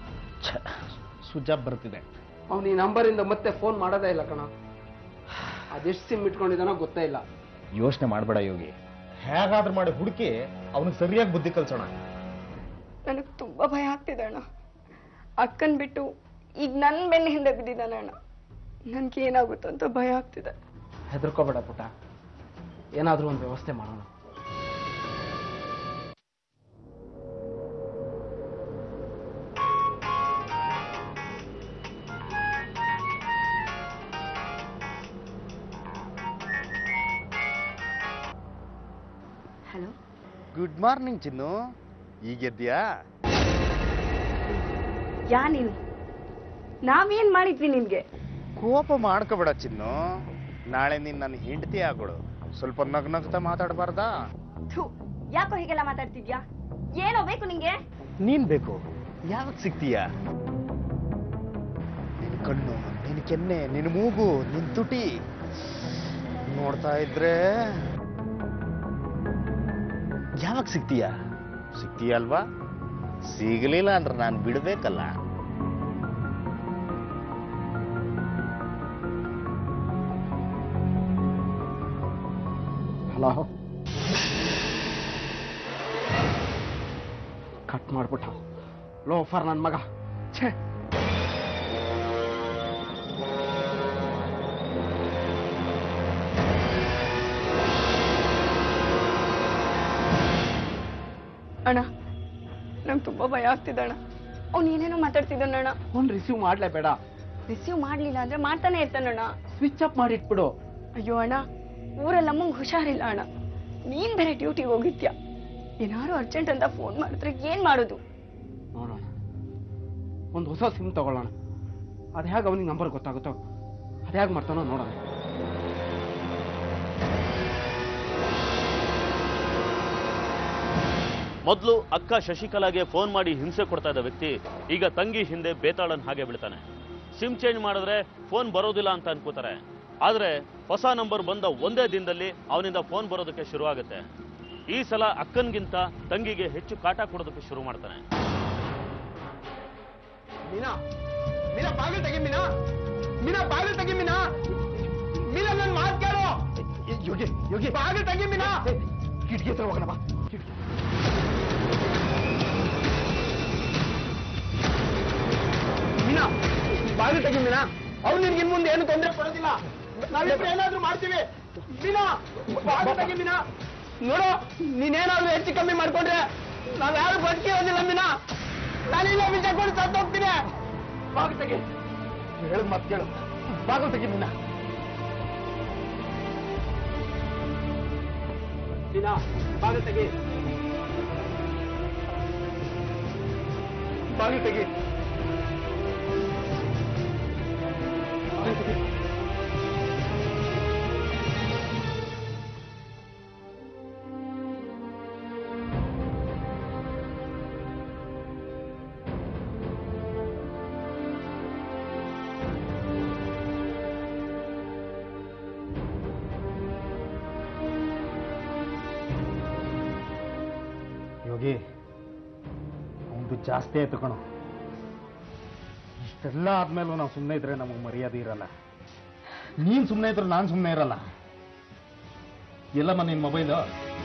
ಸ್ವಿಚ್ ಆಫ್ ಬರ್ತಿದೆ ಅವ್ನು ಈ ನಂಬರಿಂದ ಮತ್ತೆ ಫೋನ್ ಮಾಡೋದೇ ಇಲ್ಲ ಕಣ ಅದೆಷ್ಟು ಸಿಮ್ ಇಟ್ಕೊಂಡಿದ್ದಾನೋ ಗೊತ್ತೇ ಇಲ್ಲ ಯೋಚನೆ ಮಾಡಬೇಡ ಯೋಗಿ ಹೇಗಾದ್ರೂ ಮಾಡಿ ಹುಡುಕಿ ಅವನಿಗೆ ಸರಿಯಾಗಿ ಬುದ್ಧಿ ಕಲ್ಸೋಣ ನನಗೆ ತುಂಬಾ ಭಯ ಆಗ್ತಿದೆ ಅಣ್ಣ ಅಕ್ಕನ್ ಬಿಟ್ಟು ಈಗ ನನ್ನ ಬೆನ್ನ ಹಿಂದೆ ಬಿದ್ದಿದ್ದಾನೆ ಅಣ್ಣ ನನ್ಗೆ ಏನಾಗುತ್ತೋ ಅಂತ ಭಯ ಆಗ್ತಿದೆ ಹೆದರ್ಕೋಬೇಡ ಪುಟ್ಟ ಏನಾದರೂ ಒಂದು ವ್ಯವಸ್ಥೆ ಮಾಡೋಣ ಹಲೋ ಗುಡ್ ಮಾರ್ನಿಂಗ್ ಚಿನ್ನು ಈಗೆದ್ಯಾ ಯಾ ನೀನು ನಾವೇನ್ ಮಾಡಿದ್ವಿ ನಿನ್ಗೆ ಕೋಪ ಮಾಡ್ಕೋಬೇಡ ಚಿನ್ನು ನಾಳೆ ನೀನ್ ನನ್ನ ಹೆಂಡತಿ ಆಗೋಳು ಸ್ವಲ್ಪ ನಗ್ ನಗ್ತಾ ಮಾತಾಡಬಾರ್ದಾ ಥು ಯಾಕೋ ಹೀಗೆಲ್ಲ ಮಾತಾಡ್ತಿದ್ಯಾ ಏನೋ ಬೇಕು ನಿಂಗೆ ನೀನ್ ಬೇಕು ಯಾವಾಗ ಸಿಗ್ತೀಯ ನಿನ್ ಕಣ್ಣು ನಿನ್ ಕೆನ್ನೆ ನಿನ್ ಮೂಗು ನಿನ್ ತುಟಿ ನೋಡ್ತಾ ಇದ್ರೆ ಯಾವಾಗ ಸಿಗ್ತೀಯ ಸಿಗ್ತೀಯ ಅಲ್ವಾ ಸಿಗಲಿಲ್ಲ ಅಂದ್ರೆ ನಾನು ಬಿಡ್ಬೇಕಲ್ಲ ಹಲೋ ಕಟ್ ಮಾಡ್ಬಿಟ್ಟ ಲೋಫರ್ ನನ್ನ ಮಗ ಛೇ ಅಣ್ಣ ನಂಗೆ ತುಂಬಾ ಭಯ ಆಗ್ತಿದೆ ಅಣ್ಣ ಅವ್ನು ಏನೇನೋ ಮಾತಾಡ್ತಿದ್ದಾನಣ್ಣ ಫೋನ್ ರಿಸೀವ್ ಮಾಡ್ಲೇಬೇಡ ರಿಸೀವ್ ಮಾಡ್ಲಿಲ್ಲ ಅಂದ್ರೆ ಮಾಡ್ತಾನೆ ಇರ್ತಾನಣ್ಣ ಸ್ವಿಚ್ ಆಫ್ ಮಾಡಿಟ್ಬಿಡು ಅಯ್ಯೋ ಅಣ್ಣ ಊರಲ್ಲಿ ನಮ್ಮಂಗ್ ಹುಷಾರಿಲ್ಲ ಅಣ್ಣ ನೀನ್ ಬೇರೆ ಡ್ಯೂಟಿಗೆ ಹೋಗಿದ್ಯಾ ಏನಾರು ಅರ್ಜೆಂಟ್ ಅಂತ ಫೋನ್ ಮಾಡಿದ್ರೆ ಏನ್ ಮಾಡೋದು ನೋಡೋಣ ಒಂದು ಹೊಸ ಸಿಮ್ ತಗೊಳ್ಳೋಣ ಅದು ಹೇಗೆ ಅವನಿಗೆ ನಂಬರ್ ಗೊತ್ತಾಗುತ್ತೋ ಅದು ಹೇಗೆ ಮಾಡ್ತಾನೋ ನೋಡೋಣ ಮೊದಲು ಅಕ್ಕ ಶಶಿಕಲಾಗೆ ಫೋನ್ ಮಾಡಿ ಹಿಂಸೆ ಕೊಡ್ತಾ ಇದ್ದ ವ್ಯಕ್ತಿ ಈಗ ತಂಗಿ ಹಿಂದೆ ಬೇತಾಳನ್ ಹಾಗೆ ಬೀಳ್ತಾನೆ ಸಿಮ್ ಚೇಂಜ್ ಮಾಡಿದ್ರೆ ಫೋನ್ ಬರೋದಿಲ್ಲ ಅಂತ ಅನ್ಕೋತಾರೆ ಆದ್ರೆ ಹೊಸ ನಂಬರ್ ಬಂದ ಒಂದೇ ದಿನದಲ್ಲಿ ಅವನಿಂದ ಫೋನ್ ಬರೋದಕ್ಕೆ ಶುರು ಆಗುತ್ತೆ ಈ ಸಲ ಅಕ್ಕನ್ಗಿಂತ ತಂಗಿಗೆ ಹೆಚ್ಚು ಕಾಟ ಕೊಡೋದಕ್ಕೆ ಶುರು ಮಾಡ್ತಾನೆ ಮೀನಾ ಮೀನಾ ಬಾಗಿಲು ತೆಗಿ ಮೀನಾ ಮೀನಾ ಬಾಗಿಲು ತೆಗಿ ಮೀನಾ ಮೀನಾ ನನ್ನ ಮಾತು ಕೇಳು ಯೋಗಿ ಯೋಗಿ ಬಾಗಿಲು ತೆಗಿ ಮೀನಾ ಕಿಟಕಿ ಹತ್ರ ಹೋಗೋಣ ಬಾ ಕಿಟಕಿ ಮೀನಾ ಬಾಗಿಲು ತೆಗಿ ಮೀನಾ ಅವ್ರು ನಿನ್ಗೆ ಇನ್ ಮುಂದೆ ಏನು ತೊಂದರೆ ಕೊಡೋದಿಲ್ಲ ನಾವಿಬ್ರು ಏನಾದ್ರೂ ಮಾಡ್ತೀವಿ ಮೀನಾ ಬಾಗಿಲು ತೆಗಿ ಮೀನಾ ನೋಡು ನೀನೇನಾದ್ರೂ ಹೆಚ್ಚು ಕಮ್ಮಿ ಮಾಡ್ಕೊಂಡ್ರೆ ನಾವ್ ಯಾರು ಬದುಕಿರೋದಿಲ್ಲ ಮೀನಾ ನಾನಿಲ್ಲ ವಿಷ ಕೊಟ್ಟು ಸತ್ತು ಹೋಗ್ತೀನಿ ಬಾಗಿಲು ತೆಗಿ ಹೇಳದ್ ಮತ್ತೆ ಕೇಳು ಬಾಗಿಲು ತೆಗಿ ಮೀನಾ ಮೀನಾ ಬಾಗಿಲು ತೆಗಿ ಬಾಗಿಲು ತೆಗಿ ಬಾಗಿಲು ತೆಗಿ ಯೋಗಿ ಅವನದು ಜಾಸ್ತಿ ಆಯ್ತು ಕಣೋ ಇಷ್ಟೆಲ್ಲ ಆದ್ಮೇಲೂ ನಾವು ಸುಮ್ಮನೆ ಇದ್ರೆ ನಮಗೆ ಮರ್ಯಾದೆ ಇರಲ್ಲ ನೀನ್ ಸುಮ್ಮನೆ ಇದ್ರೆ ನಾನು ಸುಮ್ಮನೆ ಇರಲ್ಲ ಎಲ್ಲಮ್ಮ ನಿನ್ ಮೊಬೈಲು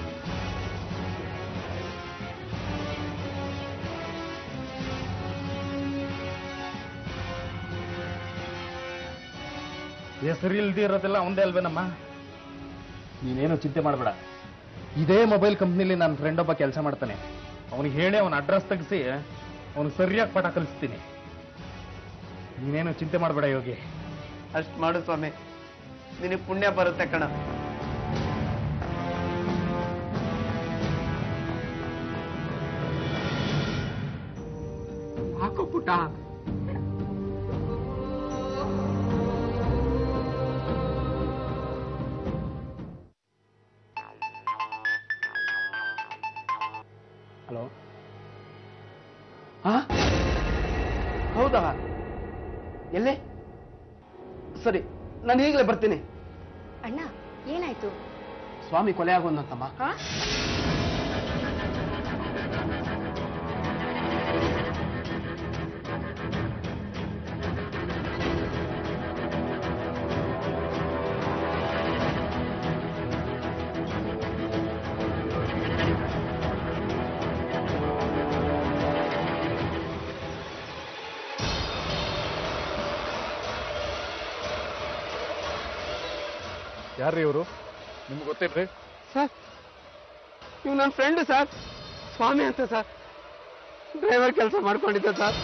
ಹೆಸರು ಇಲ್ದಿ ಇರೋದೆಲ್ಲ ಅವಂದೇ ಅಲ್ವೇನಮ್ಮ ನೀನೇನು ಚಿಂತೆ ಮಾಡಬೇಡ ಇದೇ ಮೊಬೈಲ್ ಕಂಪ್ನಿಲಿ ನನ್ನ ಫ್ರೆಂಡ್ ಒಬ್ಬ ಕೆಲಸ ಮಾಡ್ತಾನೆ ಅವನಿಗೆ ಹೇಳಿ ಅವನ ಅಡ್ರೆಸ್ ತೆಗಿಸಿ ಅವನಿಗೆ ಸರಿಯಾಗಿ ಪಾಠ ಕಲಿಸ್ತೀನಿ ನೀನೇನು ಚಿಂತೆ ಮಾಡಬೇಡ ಯೋಗಿ ಅಷ್ಟ್ ಮಾಡು ಸ್ವಾಮಿ ನಿನಗೆ ಪುಣ್ಯ ಬರುತ್ತೆ ಕಣ ಹಾಕೋ ಪುಟ್ಟ ಹಲೋ ಹಾ ಹೌದಾ ಎಲ್ಲಿ ಸರಿ ನಾನು ಈಗಲೇ ಬರ್ತೀನಿ ಅಣ್ಣ ಏನಾಯ್ತು ಸ್ವಾಮಿ ಕೊಲೆ ಆಗೋದಂತಮ್ಮ ಹಾ ಯಾರ್ರೀ ಇವರು ನಿಮ್ಗೆ ಗೊತ್ತೇನ್ರಿ ಸರ್ ಇವ್ ನನ್ನ ಫ್ರೆಂಡ್ ಸರ್ ಸ್ವಾಮಿ ಅಂತ ಸರ್ ಡ್ರೈವರ್ ಕೆಲಸ ಮಾಡ್ಕೊಂಡಿದ್ದೆ ಸರ್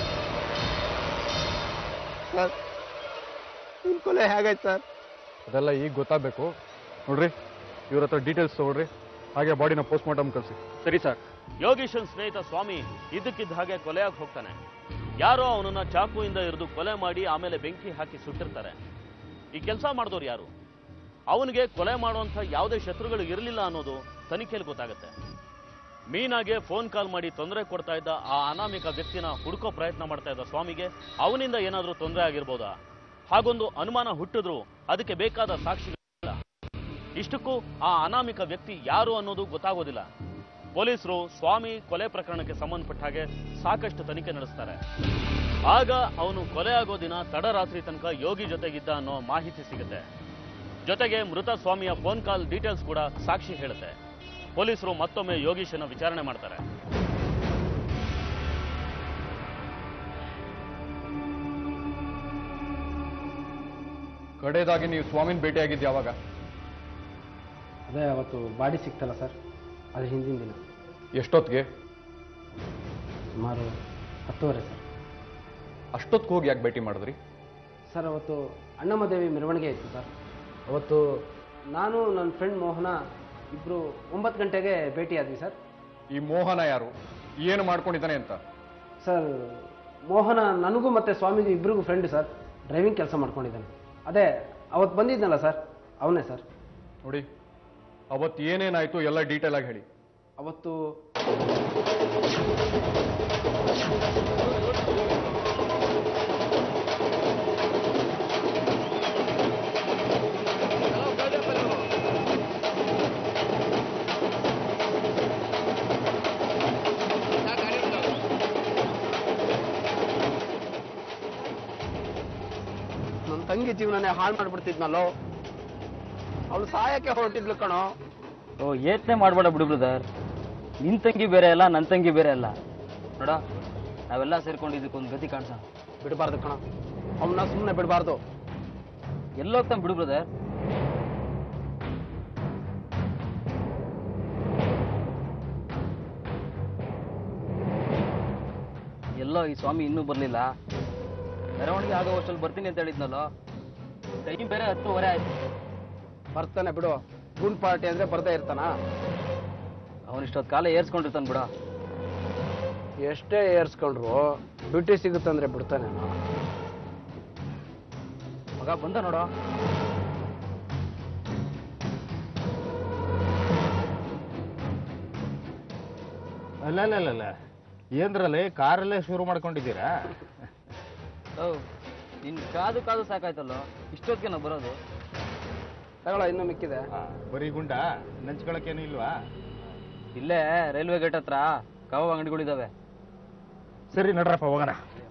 ಸರ್ ನಿಮ್ ಕೊಲೆ ಹೇಗಾಯ್ತು ಸರ್ ಅದೆಲ್ಲ ಈಗ ಗೊತ್ತಾಗಬೇಕು ನೋಡ್ರಿ ಇವ್ರ ಹತ್ರ ಡೀಟೇಲ್ಸ್ ತಗೊಳ್ರಿ ಹಾಗೆ ಬಾಡಿನ ಪೋಸ್ಟ್ ಮಾರ್ಟಮ್ ಕಳಿಸಿ ಸರಿ ಸರ್ ಯೋಗೀಶನ್ ಸ್ನೇಹಿತ ಸ್ವಾಮಿ ಇದ್ದಕ್ಕಿದ್ದ ಹಾಗೆ ಕೊಲೆಯಾಗಿ ಹೋಗ್ತಾನೆ ಯಾರೋ ಅವನನ್ನ ಚಾಕುವಿಂದ ಇರಿದು ಕೊಲೆ ಮಾಡಿ ಆಮೇಲೆ ಬೆಂಕಿ ಹಾಕಿ ಸುಟ್ಟಿರ್ತಾರೆ ಈ ಕೆಲಸ ಮಾಡಿದವ್ರು ಯಾರು ಅವನಿಗೆ ಕೊಲೆ ಮಾಡುವಂಥ ಯಾವುದೇ ಶತ್ರುಗಳು ಇರಲಿಲ್ಲ ಅನ್ನೋದು ತನಿಖೆಯಲ್ಲಿ ಗೊತ್ತಾಗುತ್ತೆ ಮೀನಾಗೆ ಫೋನ್ ಕಾಲ್ ಮಾಡಿ ತೊಂದರೆ ಕೊಡ್ತಾ ಇದ್ದ ಆ ಅನಾಮಿಕ ವ್ಯಕ್ತಿನ ಹುಡುಕೋ ಪ್ರಯತ್ನ ಮಾಡ್ತಾ ಇದ್ದ ಸ್ವಾಮಿಗೆ ಅವನಿಂದ ಏನಾದರೂ ತೊಂದರೆ ಆಗಿರ್ಬೋದಾ ಹಾಗೊಂದು ಅನುಮಾನ ಹುಟ್ಟಿದ್ರು ಅದಕ್ಕೆ ಬೇಕಾದ ಸಾಕ್ಷಿಗಳಿಲ್ಲ ಇಷ್ಟಕ್ಕೂ ಆ ಅನಾಮಿಕ ವ್ಯಕ್ತಿ ಯಾರು ಅನ್ನೋದು ಗೊತ್ತಾಗೋದಿಲ್ಲ ಪೊಲೀಸರು ಸ್ವಾಮಿ ಕೊಲೆ ಪ್ರಕರಣಕ್ಕೆ ಸಂಬಂಧಪಟ್ಟ ಹಾಗೆ ಸಾಕಷ್ಟು ತನಿಖೆ ನಡೆಸ್ತಾರೆ ಆಗ ಅವನು ಕೊಲೆ ಆಗೋ ದಿನ ತಡರಾತ್ರಿ ತನಕ ಯೋಗಿ ಜೊತೆಗಿದ್ದ ಅನ್ನೋ ಮಾಹಿತಿ ಸಿಗುತ್ತೆ ಜೊತೆಗೆ ಮೃತ ಸ್ವಾಮಿಯ ಫೋನ್ ಕಾಲ್ ಡೀಟೇಲ್ಸ್ ಕೂಡ ಸಾಕ್ಷಿ ಹೇಳುತ್ತೆ ಪೊಲೀಸರು ಮತ್ತೊಮ್ಮೆ ಯೋಗೀಶನ ವಿಚಾರಣೆ ಮಾಡ್ತಾರೆ ಕಡೆದಾಗಿ ನೀವು ಸ್ವಾಮಿನ ಭೇಟಿಯಾಗಿದ್ದು ಯಾವಾಗ ಅದೇ ಅವತ್ತು ಬಾಡಿ ಸಿಕ್ತಲ್ಲ ಸರ್ ಅದ್ರ ಹಿಂದಿನ ದಿನ ಎಷ್ಟೊತ್ತಿಗೆ ಸುಮಾರು ಹತ್ತುವರೆ ಸರ್ ಅಷ್ಟೊತ್ತಿಗೆ ಹೋಗಿ ಯಾಕೆ ಭೇಟಿ ಮಾಡಿದ್ರಿ ಸರ್ ಅವತ್ತು ಅಣ್ಣಮದೇವಿ ಮೆರವಣಿಗೆ ಇತ್ತು ಸರ್ ಅವತ್ತು ನಾನು ನನ್ನ ಫ್ರೆಂಡ್ ಮೋಹನ ಇಬ್ಬರು ಒಂಬತ್ತು ಗಂಟೆಗೆ ಭೇಟಿಯಾದ್ವಿ ಸರ್ ಈ ಮೋಹನ ಯಾರು ಏನು ಮಾಡ್ಕೊಂಡಿದ್ದಾನೆ ಅಂತ ಸರ್ ಮೋಹನ ನನಗೂ ಮತ್ತು ಸ್ವಾಮಿಗೂ ಇಬ್ಬರಿಗೂ ಫ್ರೆಂಡ್ ಸರ್ ಡ್ರೈವಿಂಗ್ ಕೆಲಸ ಮಾಡ್ಕೊಂಡಿದ್ದಾನೆ ಅದೇ ಅವತ್ತು ಬಂದಿದ್ನಲ್ಲ ಸರ್ ಅವನೇ ಸರ್ ನೋಡಿ ಅವತ್ತು ಏನೇನಾಯ್ತು ಎಲ್ಲ ಡೀಟೇಲ್ ಆಗಿ ಹೇಳಿ ಅವತ್ತು ನನ್ನ ತಂಗಿ ಜೀವನನೇ ಹಾಳು ಮಾಡ್ಬಿಡ್ತಿದ್ನಲ್ಲೋ ಅವಳು ಸಹಾಯಕ್ಕೆ ಹೊರಟಿದ್ಲು ಕಣೋ ಓ ಯೋಚನೆ ಮಾಡಬೇಡ ಬಿಡು ಬ್ರದರ್ ನಿನ್ ತಂಗಿ ಬೇರೆ ಅಲ್ಲ ನನ್ನ ತಂಗಿ ಬೇರೆ ಅಲ್ಲ ನೋಡ ನಾವೆಲ್ಲ ಸೇರ್ಕೊಂಡು ಇದಕ್ಕೊಂದು ಗತಿ ಕಾಣಿಸೋಣ ಬಿಡಬಾರ್ದು ಕಣ ಅವನ್ನ ಸುಮ್ಮನೆ ಬಿಡಬಾರ್ದು ಎಲ್ಲೋಗ್ತಾನೆ ಬಿಡು ಬ್ರದರ್ ಎಲ್ಲೋ ಈ ಸ್ವಾಮಿ ಇನ್ನೂ ಬರಲಿಲ್ಲ ಮೆರವಣಿಗೆ ಆಗೋ ವರ್ಷದಲ್ಲಿ ಬರ್ತೀನಿ ಅಂತ ಹೇಳಿದ್ನಲ್ಲ ಟೈಮ್ ಬೇರೆ ಹತ್ತುವರೆ ಆಯ್ತು ಬರ್ತಾನೆ ಬಿಡು ಗುಂಡ್ ಪಾರ್ಟಿ ಅಂದ್ರೆ ಬರ್ದೇ ಇರ್ತಾನ ಅವನಿಷ್ಟೊತ್ತು ಕಾಲ ಏರ್ಸ್ಕೊಂಡಿರ್ತಾನೆ ಬಿಡ ಎಷ್ಟೇ ಏರ್ಸ್ಕೊಂಡ್ರು ಡ್ಯೂಟಿ ಸಿಗುತ್ತಂದ್ರೆ ಬಿಡ್ತಾನೆ ಮಗ ಬಂದ ನೋಡೋ ಅಲ್ಲ ಅಲ್ಲ ಅಲ್ಲ, ಅಲ್ಲ ಏನ್ರಲ್ಲಿ ಕಾರಲ್ಲೇ ಶುರು ಮಾಡ್ಕೊಂಡಿದ್ದೀರಾ ಓ ನಿನ್ ಕಾದು ಕಾದು ಸಾಕಾಯ್ತಲ್ಲೋ ಇಷ್ಟೊತ್ತಿಗೆ ನಾವು ಬರೋದು ತಗೊಳ್ಳೋ ಇನ್ನೂ ಮಿಕ್ಕಿದೆ ಆ, ಬರೀ ಗುಂಡ ನಂಚ್ಕೊಳಕ್ಕೇನು ಇಲ್ವಾ ಇಲ್ಲೇ ರೈಲ್ವೆ ಗೇಟ್ ಹತ್ರ ಕವ ಅಂಗಡಿಗಳಿದಾವೆ ಸರಿ ನಡ್ರಪ್ಪ ಹೋಗೋಣ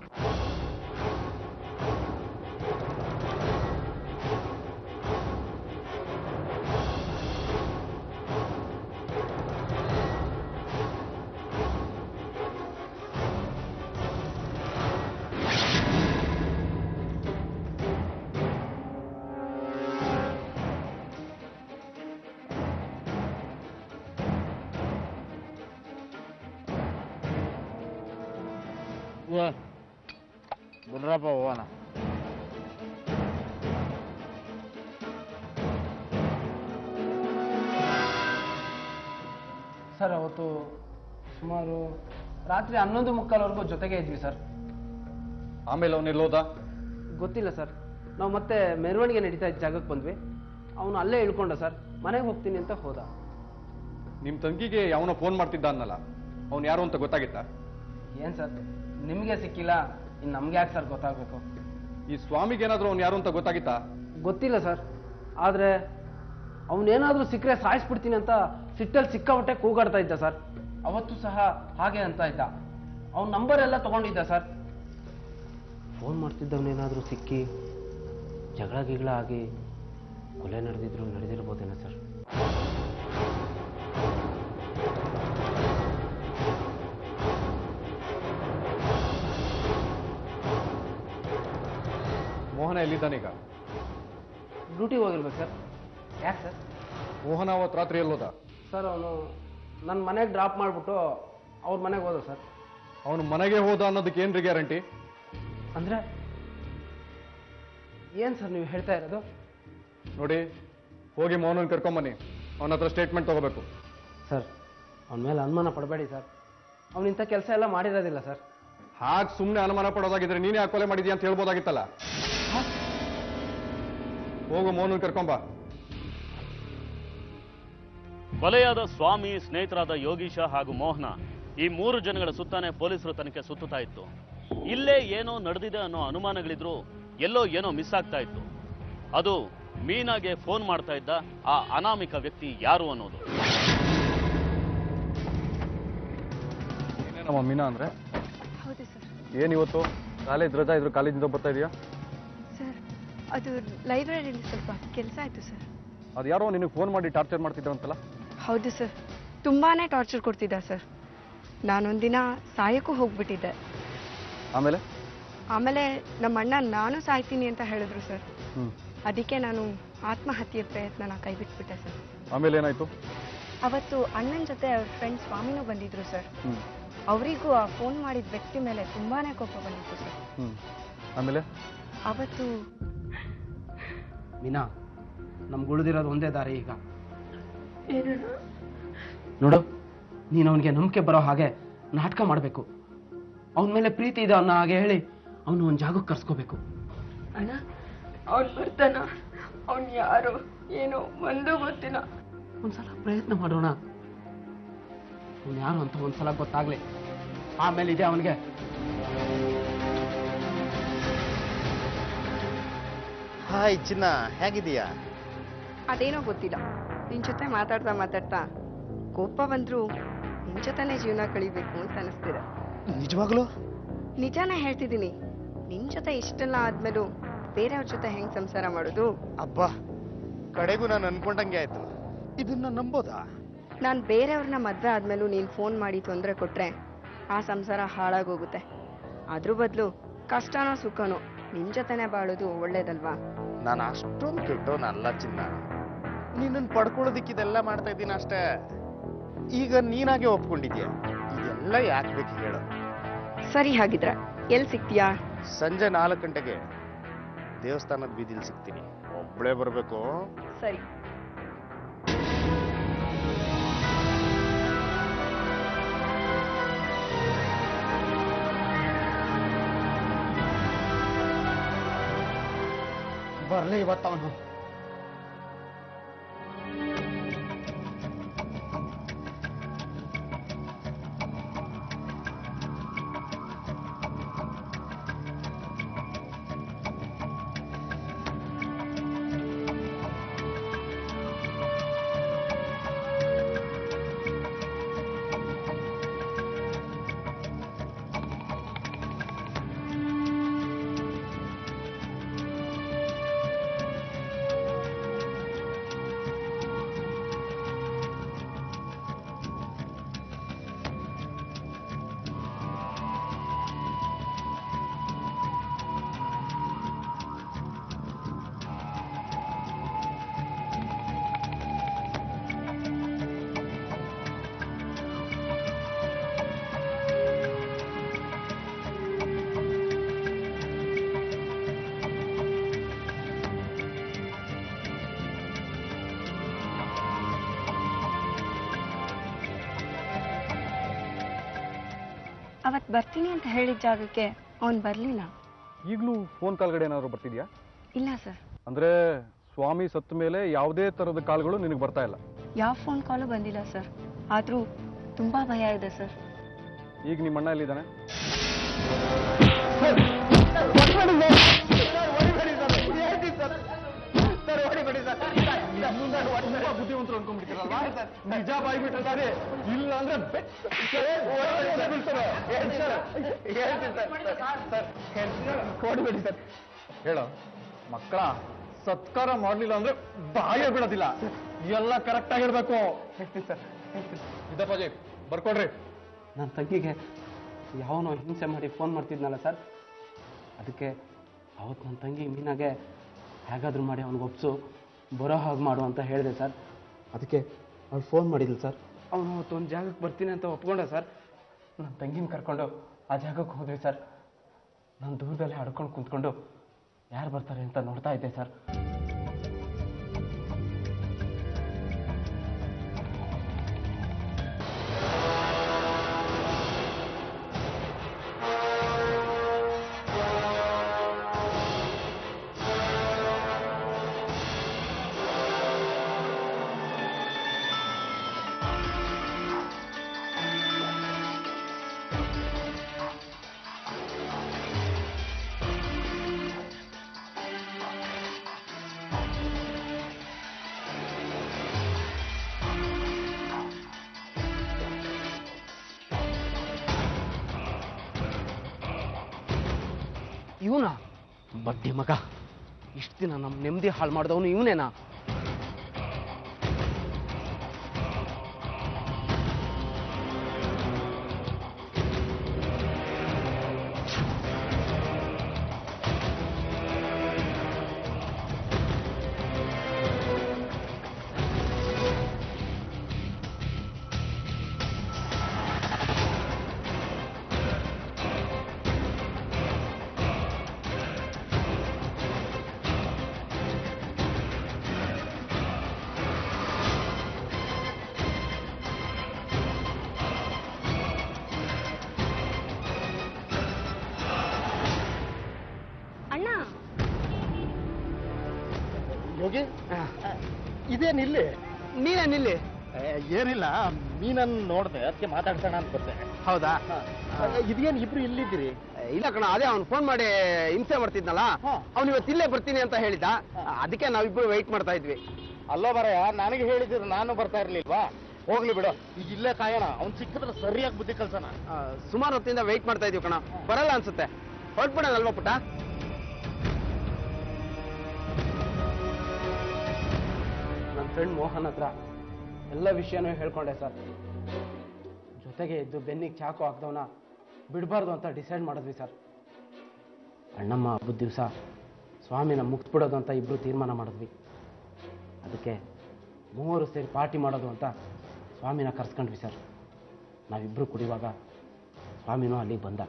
ಬಿಡ್ರಪ್ಪ ಹೋಗೋಣ ಸರ್ ಅವತ್ತು ಸುಮಾರು ರಾತ್ರಿ ಹನ್ನೊಂದು ಮುಕ್ಕಾಲ್ವರೆಗೂ ಜೊತೆಗೆ ಇದ್ವಿ ಸರ್ ಆಮೇಲೆ ಅವನೆಲ್ಲೋದ ಗೊತ್ತಿಲ್ಲ ಸರ್ ನಾವು ಮತ್ತೆ ಮೆರವಣಿಗೆ ನಡೀತಾ ಇದ್ದ ಜಾಗಕ್ಕೆ ಬಂದ್ವಿ ಅವನು ಅಲ್ಲೇ ಇಳ್ಕೊಂಡ ಸರ್ ಮನೆಗೆ ಹೋಗ್ತೀನಿ ಅಂತ ಹೋದ ನಿಮ್ಮ ತಂಗಿಗೆ ಯಾವನೋ ಫೋನ್ ಮಾಡ್ತಿದ್ದ ಅನ್ನಲ್ಲ ಅವ್ನು ಯಾರು ಅಂತ ಗೊತ್ತಾಗಿತ್ತಾ ಏನು ಸರ್ ನಿಮಗೆ ಸಿಕ್ಕಿಲ್ಲ ಇನ್ನು ನಮ್ಗೆ ಯಾಕೆ ಸರ್ ಗೊತ್ತಾಗಬೇಕು ಈ ಸ್ವಾಮಿಗೇನಾದ್ರೂ ಅವ್ನು ಯಾರು ಅಂತ ಗೊತ್ತಾಗಿತ್ತಾ ಗೊತ್ತಿಲ್ಲ ಸರ್ ಆದರೆ ಅವನೇನಾದ್ರೂ ಸಿಕ್ಕರೆ ಸಾಯಿಸ್ಬಿಡ್ತೀನಿ ಅಂತ ಸಿಟ್ಟಲ್ಲಿ ಸಿಕ್ಕಾಪಟ್ಟೆ ಕೂಗಾಡ್ತಾ ಇದ್ದ ಸರ್ ಅವತ್ತು ಸಹ ಹಾಗೆ ಅಂತ ಇದ್ದ ಅವನ ನಂಬರ್ ಎಲ್ಲ ತಗೊಂಡಿದ್ದ ಸರ್ ಫೋನ್ ಮಾಡ್ತಿದ್ದವನೇನಾದ್ರೂ ಸಿಕ್ಕಿ ಜಗಳ ಗಿಗಳ ಆಗಿ ಕೊಲೆ ನಡೆದಿದ್ರು ನಡೆದಿರ್ಬೋದೇನೋ ಸರ್ ಮೋಹನ ಎಲ್ಲಿದ್ದಾನೀಗ ಡ್ಯೂಟಿ ಹೋಗಿರ್ಬೇಕು ಸರ್ ಯಾಕೆ ಸರ್ ಮೋಹನ ಅವತ್ತು ರಾತ್ರಿ ಎಲ್ಲೋದ ಸರ್ ಅವನು ನನ್ನ ಮನೆಗೆ ಡ್ರಾಪ್ ಮಾಡಿಬಿಟ್ಟು ಅವ್ರ ಮನೆಗೆ ಹೋದ ಸರ್ ಅವನು ಮನೆಗೆ ಹೋದ ಅನ್ನೋದಕ್ಕೆ ಏನ್ರಿ ಗ್ಯಾರಂಟಿ ಅಂದರೆ ಏನು ಸರ್ ನೀವು ಹೇಳ್ತಾ ಇರೋದು ನೋಡಿ ಹೋಗಿ ಮೋಹನನ್ ಕರ್ಕೊಂಬನ್ನಿ ಅವನ ಹತ್ರ ಸ್ಟೇಟ್ಮೆಂಟ್ ತಗೋಬೇಕು ಸರ್ ಅವನ ಮೇಲೆ ಅನುಮಾನ ಪಡಬೇಡಿ ಸರ್ ಅವನು ಇಂಥ ಕೆಲಸ ಎಲ್ಲ ಮಾಡಿರೋದಿಲ್ಲ ಸರ್ ಹಾಗೆ ಸುಮ್ಮನೆ ಅನುಮಾನ ಪಡೋದಾಗಿದ್ರೆ ನೀನೇ ಯಾಕೆ ಕೊಲೆ ಮಾಡಿದ್ಯಾ ಅಂತ ಹೇಳ್ಬೋದಾಗಿತ್ತಲ್ಲ ಹೋಗು ಮೋಹನನ್ ಕರ್ಕೊಂಬ ಕೊಲೆಯಾದ ಸ್ವಾಮಿ ಸ್ನೇಹಿತರಾದ ಯೋಗೀಶ ಹಾಗೂ ಮೋಹನ ಈ ಮೂರು ಜನಗಳ ಸುತ್ತಾನೆ ಪೊಲೀಸರು ತನಿಖೆ ಸುತ್ತುತ್ತಾ ಇತ್ತು ಇಲ್ಲೇ ಏನೋ ನಡೆದಿದೆ ಅನ್ನೋ ಅನುಮಾನಗಳಿದ್ರು ಎಲ್ಲೋ ಏನೋ ಮಿಸ್ ಆಗ್ತಾ ಇತ್ತು ಅದು ಮೀನಾಗೆ ಫೋನ್ ಮಾಡ್ತಾ ಇದ್ದ ಆ ಅನಾಮಿಕ ವ್ಯಕ್ತಿ ಯಾರು ಅನ್ನೋದು ಏನೇನಮ್ಮ ಮೀನಾ ಅಂದ್ರೆ ಹೌದು ಸರ್ ಏನ್ ಇವತ್ತು ಕಾಲೇಜ್ ರಜಾ ಇದ್ರು ಕಾಲೇಜಿಂದ ಬರ್ತಾ ಇದೆಯಾ ಸರ್ ಅದು ಲೈಬ್ರರಿಯಲ್ಲಿ ಸ್ವಲ್ಪ ಕೆಲಸ ಆಯಿತು ಸರ್ ಅದು ಯಾರೋ ನಿನಗೆ ಫೋನ್ ಮಾಡಿ ಟಾರ್ಚರ್ ಮಾಡ್ತಿದ್ದವಂತಲ್ಲ ಹೌದು ಸರ್ ತುಂಬಾ ಟಾರ್ಚರ್ ಕೊಡ್ತಿದ್ದ ಸರ್ ನಾನೊಂದಿನ ಸಾಯಕ್ಕೂ ಹೋಗ್ಬಿಟ್ಟಿದ್ದೆ ಆಮೇಲೆ ಆಮೇಲೆ ನಮ್ಮ ಅಣ್ಣ ನಾನು ಸಾಯ್ತೀನಿ ಅಂತ ಹೇಳಿದ್ರು ಸರ್ ಹ್ಮ್ ಅದಕ್ಕೆ ನಾನು ಆತ್ಮಹತ್ಯೆ ಪ್ರಯತ್ನನ ಕೈಬಿಟ್ಬಿಟ್ಟೆ ಸರ್ ಆಮೇಲೆ ಏನಾಯ್ತು ಅವತ್ತು ಅಣ್ಣನ ಜೊತೆ ಅವ್ರ ಫ್ರೆಂಡ್ ಸ್ವಾಮಿನೂ ಬಂದಿದ್ರು ಸರ್ ಹ್ಮ್ ಅವರಿಗೂ ಆ ಫೋನ್ ಮಾಡಿದ ವ್ಯಕ್ತಿ ಮೇಲೆ ತುಂಬಾನೇ ಕೋಪ ಬಂದಿತ್ತು ಸರ್ ಹ್ಮ್ ಆಮೇಲೆ ಅವತ್ತು ಮೀನಾ ನಮ್ಗೆ ಉಳಿದಿರೋದು ಒಂದೇ ದಾರಿ ಈಗ ನೋಡು ನೀನು ಅವನಿಗೆ ನಂಬಿಕೆ ಬರೋ ಹಾಗೆ ನಾಟಕ ಮಾಡಬೇಕು ಅವನ ಮೇಲೆ ಪ್ರೀತಿ ಇದೆ ಅನ್ನೋ ಹಾಗೆ ಹೇಳಿ ಅವನು ಒಂದು ಜಾಗಕ್ಕೆ ಕರ್ಸ್ಕೋಬೇಕು ಅಣ್ಣ ಅವ್ನು ಬರ್ತಾನ ಅವ್ನು ಯಾರು ಏನೋ ಒಂದು ಗೊತ್ತಿಲ್ಲ ಒಂದ್ಸಲ ಪ್ರಯತ್ನ ಮಾಡೋಣ ಅವನು ಯಾರು ಅಂತ ಒಂದ್ಸಲ ಗೊತ್ತಾಗ್ಲಿ ಆಮೇಲೆ ಇದೆ ಅವನಿಗೆ ಹಾಯ್ ಚಿನ್ನ ಹೇಗಿದೀಯಾ ಅದೇನೋ ಗೊತ್ತಿಲ್ಲ ನಿನ್ ಜೊತೆ ಮಾತಾಡ್ತಾ ಮಾತಾಡ್ತಾ ಕೋಪ ಬಂದ್ರು ನಿನ್ ಜೊತೆನೇ ಜೀವನ ಕಳಿಬೇಕು ಅಂತ ಅನಿಸ್ತಿದೆ ನಿಜವಾಗ್ಲೂ ನಿಜಾನೇ ಹೇಳ್ತಿದ್ದೀನಿ ನಿನ್ ಜೊತೆ ಇಷ್ಟೆಲ್ಲ ಆದ್ಮೇಲೂ ಬೇರೆಯವ್ರ ಜೊತೆ ಹೆಂಗ್ ಸಂಸಾರ ಮಾಡೋದು ಅಬ್ಬಾ ಕಡೆಗೂ ನಾನು ಅನ್ಕೊಂಡಂಗೆ ಆಯ್ತು ಇದನ್ನ ನಂಬೋದಾ ನಾನ್ ಬೇರೆಯವ್ರನ್ನ ಮದ್ವೆ ಆದ್ಮೇಲೂ ನೀನ್ ಫೋನ್ ಮಾಡಿ ತೊಂದರೆ ಕೊಟ್ರೆ ಆ ಸಂಸಾರ ಹಾಳಾಗೋಗುತ್ತೆ ಅದ್ರ ಬದಲು ಕಷ್ಟನೋ ಸುಖನೋ ನಿನ್ ಜೊತೆನೆ ಬಾಳೋದು ಒಳ್ಳೇದಲ್ವಾ ನಾನು ಅಷ್ಟೊಂದು ಕೆಟ್ಟವನಲ್ಲ ಚಿನ್ನ ನಿನ್ನನ್ನು ಪಡ್ಕೊಳ್ಳೋದಿಕ್ಕಿದೆಲ್ಲ ಮಾಡ್ತಾ ಇದ್ದೀನಿ ಅಷ್ಟೇ ಈಗ ನೀನಾಗೆ ಒಪ್ಕೊಂಡಿದ್ಯಾ ಇದೆಲ್ಲ ಯಾಕೆ ಬೇಕು ಹೇಳು ಸರಿ ಹಾಗಿದ್ರೆ ಎಲ್ ಸಿಗ್ತೀಯಾ ಸಂಜೆ ನಾಲ್ಕು ಗಂಟೆಗೆ ದೇವಸ್ಥಾನದ ಬೀದಿಲಿ ಸಿಗ್ತೀನಿ ಒಬ್ಬಳೇ ಬರಬೇಕು ಸರಿ ಬರ್ಲಿ ಇವತ್ತವನು ಅವತ್ ಬರ್ತೀನಿ ಅಂತ ಹೇಳಿದ ಜಾಗಕ್ಕೆ ಅವನ್ ಬರ್ಲಿಲ್ಲ ಈಗಲೂ ಫೋನ್ ಕಾಲ್ಗಡೆ ಏನಾದ್ರು ಬರ್ತಿದ್ಯಾ ಇಲ್ಲ ಸರ್ ಅಂದ್ರೆ ಸ್ವಾಮಿ ಸತ್ತ ಮೇಲೆ ಯಾವುದೇ ತರದ ಕಾಲ್ಗಳು ನಿನಗೆ ಬರ್ತಾ ಇಲ್ಲ ಯಾವ ಫೋನ್ ಕಾಲು ಬಂದಿಲ್ಲ ಸರ್ ಆದ್ರೂ ತುಂಬಾ ಭಯ ಇದೆ ಸರ್ ಈಗ ನಿಮ್ಮ ಅಣ್ಣ ಎಲ್ಲಿದ್ದಾನೆ ಬುದ್ಧಿವಂತರು ಅನ್ಕೊಂಡ್ಬಿಡ್ತೀರಲ್ವಾ ನಿಜ ಬಾಯ್ಬಿಟ್ಟಿದ್ದಾರೆ ಇಲ್ಲ ಅಂದ್ರೆ ಕೊಡ್ಬೇಡಿ ಸರ್ ಹೇಳ ಮಕ್ಕಳ ಸತ್ಕಾರ ಮಾಡ್ಲಿಲ್ಲ ಅಂದ್ರೆ ಬಾಯ ಬಿಡೋದಿಲ್ಲ ಎಲ್ಲ ಕರೆಕ್ಟ್ ಆಗಿರ್ಬೇಕು ಇದಪ್ಪಾಜಿ ಬರ್ಕೊಡ್ರಿ ನನ್ನ ತಂಗಿಗೆ ಯಾವನೋ ಹಿಂಸೆ ಮಾಡಿ ಫೋನ್ ಮಾಡ್ತಿದ್ನಲ್ಲ ಸರ್ ಅದಕ್ಕೆ ಅವತ್ತು ನನ್ನ ತಂಗಿ ಮೀನಾಗೆ ಹೇಗಾದ್ರೂ ಮಾಡಿ ಅವ್ನಿಗೆ ಒಪ್ಸು ಬರೋ ಹಾಗೆ ಮಾಡು ಅಂತ ಹೇಳಿದೆ ಸರ್ ಅದಕ್ಕೆ ಅವ್ಳು ಫೋನ್ ಮಾಡಿದ್ಲು ಸರ್ ಅವನು ಅವತ್ತೊಂದು ಜಾಗಕ್ಕೆ ಬರ್ತೀನಿ ಅಂತ ಒಪ್ಕೊಂಡೆ ಸರ್ ನನ್ನ ತಂಗಿನ ಕರ್ಕೊಂಡು ಆ ಜಾಗಕ್ಕೆ ಹೋದ್ವಿ ಸರ್ ನಾನು ದೂರದಲ್ಲೇ ಹಡ್ಕೊಂಡು ಕುಂತ್ಕೊಂಡು ಯಾರು ಬರ್ತಾರೆ ಅಂತ ನೋಡ್ತಾ ಇದ್ದೆ ಸರ್ ಇವನ ಬಡ್ಡಿ ಮಗ ಇಷ್ಟು ದಿನ ನಮ್ಮ ನೆಮ್ಮದಿ ಹಾಳು ಮಾಡಿದವನು ಇವನೇನಾ ಅಣ್ಣ ಯೋಗಿ ಇದೇನ್ ಇಲ್ಲಿ ನೀನೇ ನಿಲ್ಲಿ ಏ, ಏನಿಲ್ಲ ಮೀನನ್ನು ನೋಡ್ದೆ ಅದಕ್ಕೆ ಮಾತಾಡ್ಸೋಣ ಅಂತ ಬರ್ತೆ ಹೌದಾ ಇದೇನ್ ಇಬ್ರು ಇಲ್ಲಿದ್ದೀರಿ ಇಲ್ಲ ಕಣ ಅದೇ ಅವ್ನು ಫೋನ್ ಮಾಡಿ ಹಿಂಸೆ ಮಾಡ್ತಿದ್ನಲ್ಲ ಹಾ. ಅವ್ನು ಇವತ್ತು ಇಲ್ಲೇ ಬರ್ತೀನಿ ಅಂತ ಹೇಳಿದ ಅದಕ್ಕೆ ನಾವಿಬ್ರು ವೆಯ್ಟ್ ಮಾಡ್ತಾ ಇದ್ವಿ ಅಲ್ಲೋ ಬರಯ ನನಗೆ ಹೇಳಿದ್ರು ನಾನು ಬರ್ತಾ ಇರ್ಲಿಲ್ವಾ ಹೋಗ್ಲಿ ಬಿಡು ಈಗ ಇಲ್ಲೇ ಕಾಯೋಣ ಅವ್ನ್ ಸಿಕ್ಕಿದ್ರೆ ಸರಿಯಾಗಿ ಬುದ್ಧಿ ಕಲ್ಸೋಣ ಆ, ಸುಮಾರು ಹೊತ್ತಿಂದ ವೆಯ್ಟ್ ಮಾಡ್ತಾ ಇದೀವಿ ಕಣ ಬರಲ್ಲ ಅನ್ಸುತ್ತೆ ಹೊರಟ್ಬಿಡೋಣಲ್ವಾ ಪುಟ್ಟ ನನ್ನ ಫ್ರೆಂಡ್ ಮೋಹನ್ ಹತ್ರ ಎಲ್ಲ ವಿಷಯನೂ ಹೇಳ್ಕೊಂಡೆ ಸರ್ ಜೊತೆಗೆ ಇದ್ದು ಬೆನ್ನಿಗೆ ಚಾಕು ಹಾಕ್ದವನ ಬಿಡಬಾರ್ದು ಅಂತ ಡಿಸೈಡ್ ಮಾಡಿದ್ವಿ ಸರ್ ಅಣ್ಣಮ್ಮ ಹಬ್ಬದ ದಿವಸ ಸ್ವಾಮಿನ ಮುಗ್ಸ್ಬಿಡೋದು ಅಂತ ಇಬ್ಬರು ತೀರ್ಮಾನ ಮಾಡಿದ್ವಿ ಅದಕ್ಕೆ ಮೂವರು ಸೇರಿ ಪಾರ್ಟಿ ಮಾಡೋದು ಅಂತ ಸ್ವಾಮಿನ ಕರ್ಸ್ಕೊಂಡ್ವಿ ಸರ್ ನಾವಿಬ್ಬರು ಕುಡಿಯುವಾಗ ಸ್ವಾಮಿನೂ ಅಲ್ಲಿಗೆ ಬಂದ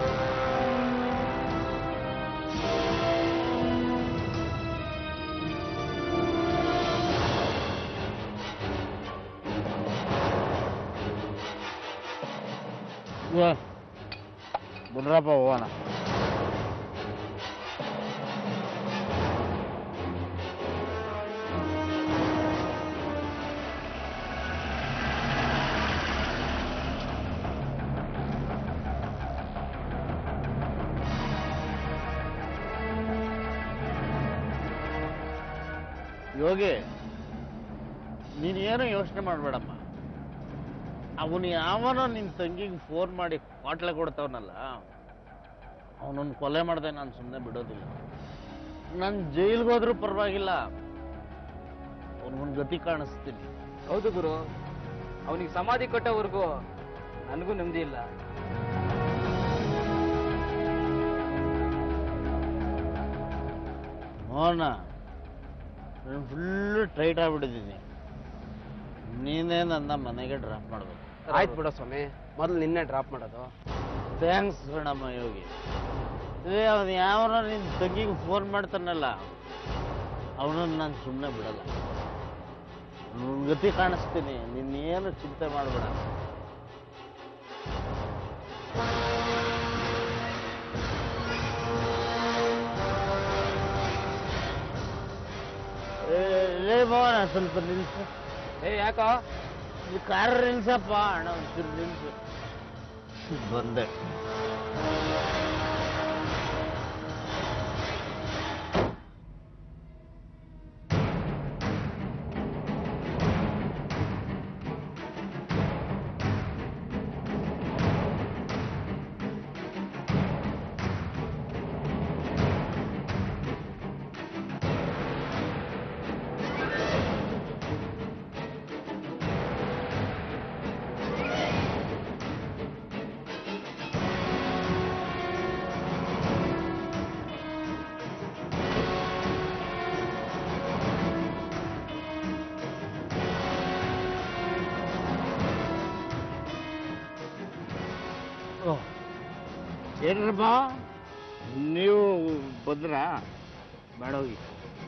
ಬುಡ್ರಪ್ಪ ಹೋಗೋಣ ಯೋಗಿ ನೀನೇನು ಯೋಚನೆ ಮಾಡಬೇಡಮ್ಮ ಅವನು ಯಾವನೋ ನಿನ್ನ ತಂಗಿಗೆ ಫೋನ್ ಮಾಡಿ ಪಾಟ್ಲೆ ಕೊಡ್ತಾವನಲ್ಲ ಅವನನ್ನು ಕೊಲೆ ಮಾಡ್ದೆ ನಾನು ಸುಮ್ಮನೆ ಬಿಡೋದಿಲ್ಲ ನಾನು ಜೈಲ್ಗೆ ಹೋದ್ರೂ ಪರವಾಗಿಲ್ಲ ಅವನಿಗೊಂದು ಗತಿ ಕಾಣಿಸ್ತೀನಿ ಹೌದು ಗುರು ಅವನಿಗೆ ಸಮಾಧಿ ಕೊಟ್ಟವರೆಗೂ ನನಗೂ ನೆಮ್ಮದಿ ಇಲ್ಲ ನೋಡೋಣ ನಾನು ಫುಲ್ಲು ಟೈಟ್ ಆಗ್ಬಿಟ್ಟಿದ್ದೀನಿ ನೀನೇ ನನ್ನ ಮನೆಗೆ ಡ್ರಾಪ್ ಮಾಡಬೇಕು ಆಯ್ತು ಬಿಡೋ ಸ್ವಾಮಿ ಮೊದಲು ನಿನ್ನೆ ಡ್ರಾಪ್ ಮಾಡೋದು ಥ್ಯಾಂಕ್ಸ್ ಕಣಮ್ಮ ಯೋಗಿ ಏ ಅವನು ಯಾವನೋ ನಿನ್ನ ತಂಗಿಗೆ ಫೋನ್ ಮಾಡ್ತಾನಲ್ಲ ಅವನನ್ನು ನಾನು ಸುಮ್ಮನೆ ಬಿಡಲ್ಲ ಅವ್ನ್ ಗತಿ ಕಾಣಿಸ್ತೀನಿ ನಿನ್ನೇನು ಚಿಂತೆ ಮಾಡಬೇಡ ಲೇ ಭವನ ಸ್ವಲ್ಪ ನಿಲ್ಸು ಏ ಯಾಕೋ ಈ ಕಾರ್ ನಿಲ್ಸಪ್ಪ ಅಣ್ಣ ಒಂಚೂರು ನಿಲ್ಸು ಬಂದೆ ಏನ್ರಪ್ಪ ನೀವು ಬಂದ್ರಾ ಬೇಡ ಹೋಗಿ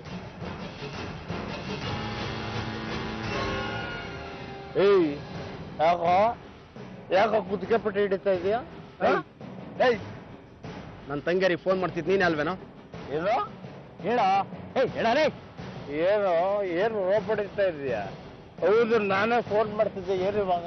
ಏಯ್ ಯಾಕೋ ಯಾಕೋ ಕುದಿಕೆ ಪಟ್ಟಿ ಹಿಡಿತಾ ಇದೆಯಾ ಏಯ್ ನನ್ನ ತಂಗಿಯರಿಗೆ ಫೋನ್ ಮಾಡ್ತಿದ್ ನೀನೇ ಅಲ್ವೇನೋ ಏನೋ ಹೇಳ ಏಯ್ ಹೇಳರೇ ಏನೋ ಏನು ರೋಪ್ ಹೊಡಿತಾ ಇದೀಯಾ ಹೌದು ನಾನೇ ಫೋನ್ ಮಾಡ್ತಿದ್ದೆ ಏನು ಇವಾಗ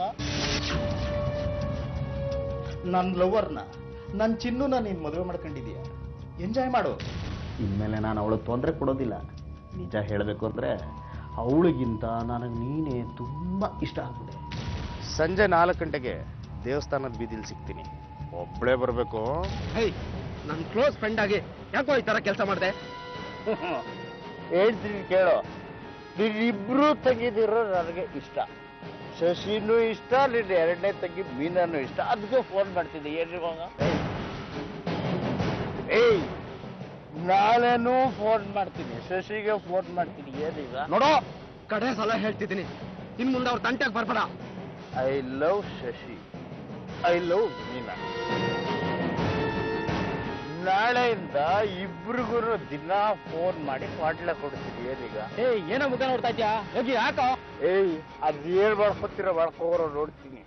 ನನ್ನ ಲವರ್ನ ನನ್ನ ಚಿನ್ನುನ ನೀನು ಮದುವೆ ಮಾಡ್ಕೊಂಡಿದೀಯ ಎಂಜಾಯ್ ಮಾಡು ಇನ್ಮೇಲೆ ನಾನು ಅವಳಿಗೆ ತೊಂದರೆ ಕೊಡೋದಿಲ್ಲ ನಿಜ ಹೇಳಬೇಕು ಅಂದರೆ ಅವಳಿಗಿಂತ ನನಗೆ ನೀನೇ ತುಂಬ ಇಷ್ಟ ಆಗ್ಬಿಟ್ಟೆ ಸಂಜೆ ನಾಲ್ಕು ಗಂಟೆಗೆ ದೇವಸ್ಥಾನದ ಬೀದಿಲಿ ಸಿಗ್ತೀನಿ ಒಬ್ಬಳೇ ಬರಬೇಕು ಹೇಯ್ ನನ್ನ ಕ್ಲೋಸ್ ಫ್ರೆಂಡ್ ಆಗಿ ಯಾಕೋ ಈ ತರ ಕೆಲಸ ಮಾಡಿದೆ ಹೇಳ್ತೀನಿ ಕೇಳು ನೀವಿಬ್ರು ತೆಗಿದಿರೋ ನನಗೆ ಇಷ್ಟ ಶಶಿನೂ ಇಷ್ಟ ನಿನ್ನ ಎರಡನೇ ತಂಗಿ ಮೀನೂ ಇಷ್ಟ ಅದಕ್ಕೆ ಫೋನ್ ಮಾಡ್ತಿದ್ದೆ ಏನ್ರಿ ಇವಾಗ ಏಯ್ ನಾಳೆನೂ ಫೋನ್ ಮಾಡ್ತೀನಿ ಶಶಿಗೆ ಫೋನ್ ಮಾಡ್ತೀನಿ ಏನೀಗ ನೋಡೋ ಕಡೆ ಸಲ ಹೇಳ್ತಿದ್ದೀನಿ ಇನ್ ಮುಂದೆ ಅವ್ರ ತಂಟೆಗೆ ಬರ್ಬೇಡ I love Shashi I love Meena ನಾಳೆಯಿಂದ ಇಬ್ರಿಗೂ ದಿನ ಫೋನ್ ಮಾಡಿ ಕ್ವಾಟ್ಲೆ ಕೊಡ್ತೀನಿ ಏನೀಗ ಏಯ್ ಏನೋ ಮುಖ ನೋಡ್ತಾ ಇದ್ಯಾ ಹೋಗಿ ಯಾಕೋ ಏಯ್ ಅದ್ ಏನ್ ಮಾಡ್ಕೊತೀರ ಮಾಡ್ಕೋರೋ ನೋಡ್ತೀನಿ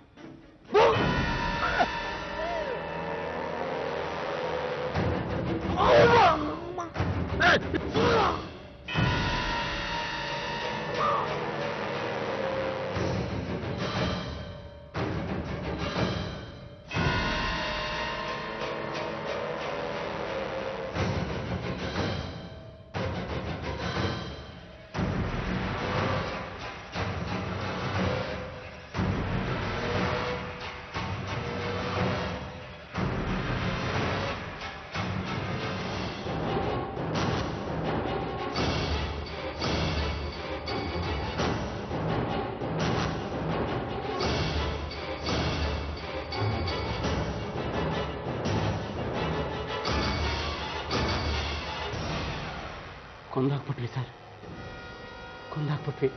ಕೊಂದಾಕ್ಬಿಟ್ವಿ ಸರ್ ಕೊಂದಾಕ್ಬಿಟ್ವಿ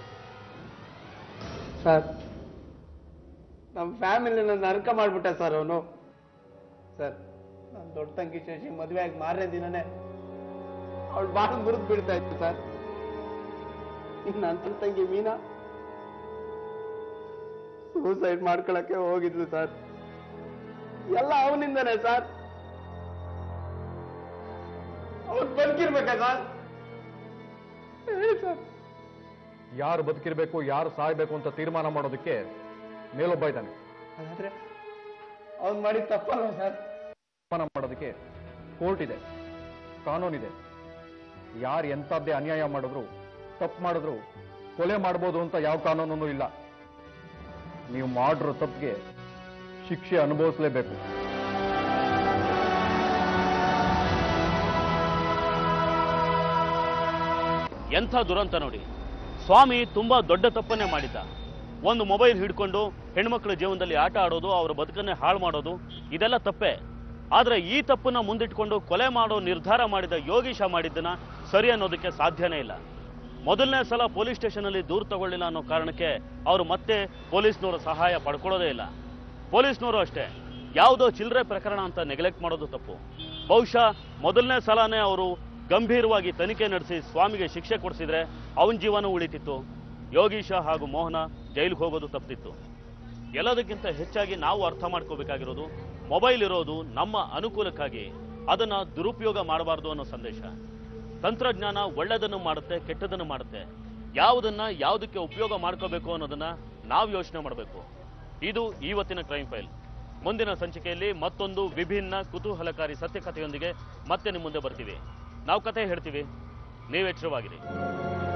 ಸರ್ ನಮ್ಮ ಫ್ಯಾಮಿಲಿನ ನರಕ ಮಾಡ್ಬಿಟ್ಟ ಸರ್ ಅವನು ಸರ್ ನನ್ನ ದೊಡ್ಡ ತಂಗಿ ಶಶಿ ಮದುವೆ ಆಗಿ ಮಾರನೇ ದಿನನೇ ಅವಳು ಭಾಳ ಮುರಿದು ಬಿಡ್ತಾ ಇತ್ತು ಸರ್ ಇನ್ನು ನನ್ನ ತಂಗಿ ಮೀನಾ ಸೂಸೈಡ್ ಮಾಡ್ಕೊಳಕ್ಕೆ ಹೋಗಿದ್ಲು ಸರ್ ಎಲ್ಲ ಅವನಿಂದನೇ ಸರ್ ಅವನು ಬದುಕಿರ್ಬೇಕಾ ಸರ್ ಹೇಳಿ ಸರ್ ಯಾರು ಬದುಕಿರ್ಬೇಕು ಯಾರು ಸಾಯ್ಬೇಕು ಅಂತ ತೀರ್ಮಾನ ಮಾಡೋದಕ್ಕೆ ಮೇಲೊಬ್ಬ ಇದ್ದಾನೆ ಹಾಗಾದ್ರೆ ಅವ್ನು ಮಾಡಿದ ತಪ್ಪಲ್ವ ಸರ್ ತೀರ್ಮಾನ ಮಾಡೋದಕ್ಕೆ ಕೋರ್ಟ್ ಇದೆ ಕಾನೂನಿದೆ ಯಾರು ಎಂಥದ್ದೇ ಅನ್ಯಾಯ ಮಾಡಿದ್ರು ತಪ್ಪು ಮಾಡಿದ್ರು ಕೊಲೆ ಮಾಡ್ಬೋದು ಅಂತ ಯಾವ ಕಾನೂನು ಇಲ್ಲ ನೀವು ಮಾಡಿರೋ ತಪ್ಪಿಗೆ ಶಿಕ್ಷೆ ಅನುಭವಿಸಲೇಬೇಕು ಎಂಥ ದುರಂತ ನೋಡಿ ಸ್ವಾಮಿ ತುಂಬಾ ದೊಡ್ಡ ತಪ್ಪನ್ನೇ ಮಾಡಿದ್ದ ಒಂದು ಮೊಬೈಲ್ ಹಿಡ್ಕೊಂಡು ಹೆಣ್ಮಕ್ಳ ಜೀವನದಲ್ಲಿ ಆಟ ಆಡೋದು ಅವರ ಬದುಕನ್ನೇ ಹಾಳು ಮಾಡೋದು ಇದೆಲ್ಲ ತಪ್ಪೇ ಆದ್ರೆ ಈ ತಪ್ಪನ್ನ ಮುಂದಿಟ್ಕೊಂಡು ಕೊಲೆ ಮಾಡೋ ನಿರ್ಧಾರ ಮಾಡಿದ ಯೋಗೀಶ ಮಾಡಿದ್ದನ್ನ ಸರಿ ಅನ್ನೋದಕ್ಕೆ ಸಾಧ್ಯನೇ ಇಲ್ಲ ಮೊದಲನೇ ಸಲ ಪೊಲೀಸ್ ಸ್ಟೇಷನಲ್ಲಿ ದೂರು ತಗೊಳ್ಳಿಲ್ಲ ಅನ್ನೋ ಕಾರಣಕ್ಕೆ ಅವರು ಮತ್ತೆ ಪೊಲೀಸ್ನವರ ಸಹಾಯ ಪಡ್ಕೊಳ್ಳೋದೇ ಇಲ್ಲ ಪೊಲೀಸ್ನವರು ಅಷ್ಟೇ ಯಾವುದೋ ಚಿಲ್ಲರೆ ಪ್ರಕರಣ ಅಂತ ನೆಗ್ಲೆಕ್ಟ್ ಮಾಡೋದು ತಪ್ಪು ಬಹುಶಃ ಮೊದಲನೇ ಸಲನೇ ಅವರು ಗಂಭೀರವಾಗಿ ತನಿಖೆ ನಡೆಸಿ ಸ್ವಾಮಿಗೆ ಶಿಕ್ಷೆ ಕೊಡಿಸಿದ್ರೆ ಅವನ ಜೀವನ ಉಳಿತಿತ್ತು ಯೋಗೀಶ ಹಾಗೂ ಮೋಹನ ಜೈಲಿಗೆ ಹೋಗೋದು ತಪ್ಪಿತ್ತು ಎಲ್ಲದಕ್ಕಿಂತ ಹೆಚ್ಚಾಗಿ ನಾವು ಅರ್ಥ ಮಾಡ್ಕೋಬೇಕಾಗಿರೋದು ಮೊಬೈಲ್ ಇರೋದು ನಮ್ಮ ಅನುಕೂಲಕ್ಕಾಗಿ ಅದನ್ನ ದುರುಪಯೋಗ ಮಾಡಬಾರ್ದು ಅನ್ನೋ ಸಂದೇಶ ತಂತ್ರಜ್ಞಾನ ಒಳ್ಳೆದನ್ನು ಮಾಡುತ್ತೆ ಕೆಟ್ಟದನ್ನು ಮಾಡುತ್ತೆ ಯಾವುದನ್ನ ಯಾವುದಕ್ಕೆ ಉಪಯೋಗ ಮಾಡ್ಕೋಬೇಕು ಅನ್ನೋದನ್ನ ನಾವು ಯೋಚನೆ ಮಾಡಬೇಕು ಇದು ಇವತ್ತಿನ ಕ್ರೈಮ್ ಫೈಲ್ ಮುಂದಿನ ಸಂಚಿಕೆಯಲ್ಲಿ ಮತ್ತೊಂದು ವಿಭಿನ್ನ ಕುತೂಹಲಕಾರಿ ಸತ್ಯಕಥೆಯೊಂದಿಗೆ ಮತ್ತೆ ನಿಮ್ಮ ಮುಂದೆ ಬರ್ತೀವಿ ನಾವು ಕತೆ ಹೇಳ್ತೀವಿ ನೀವು ಎಚ್ಚರವಾಗಿರಿ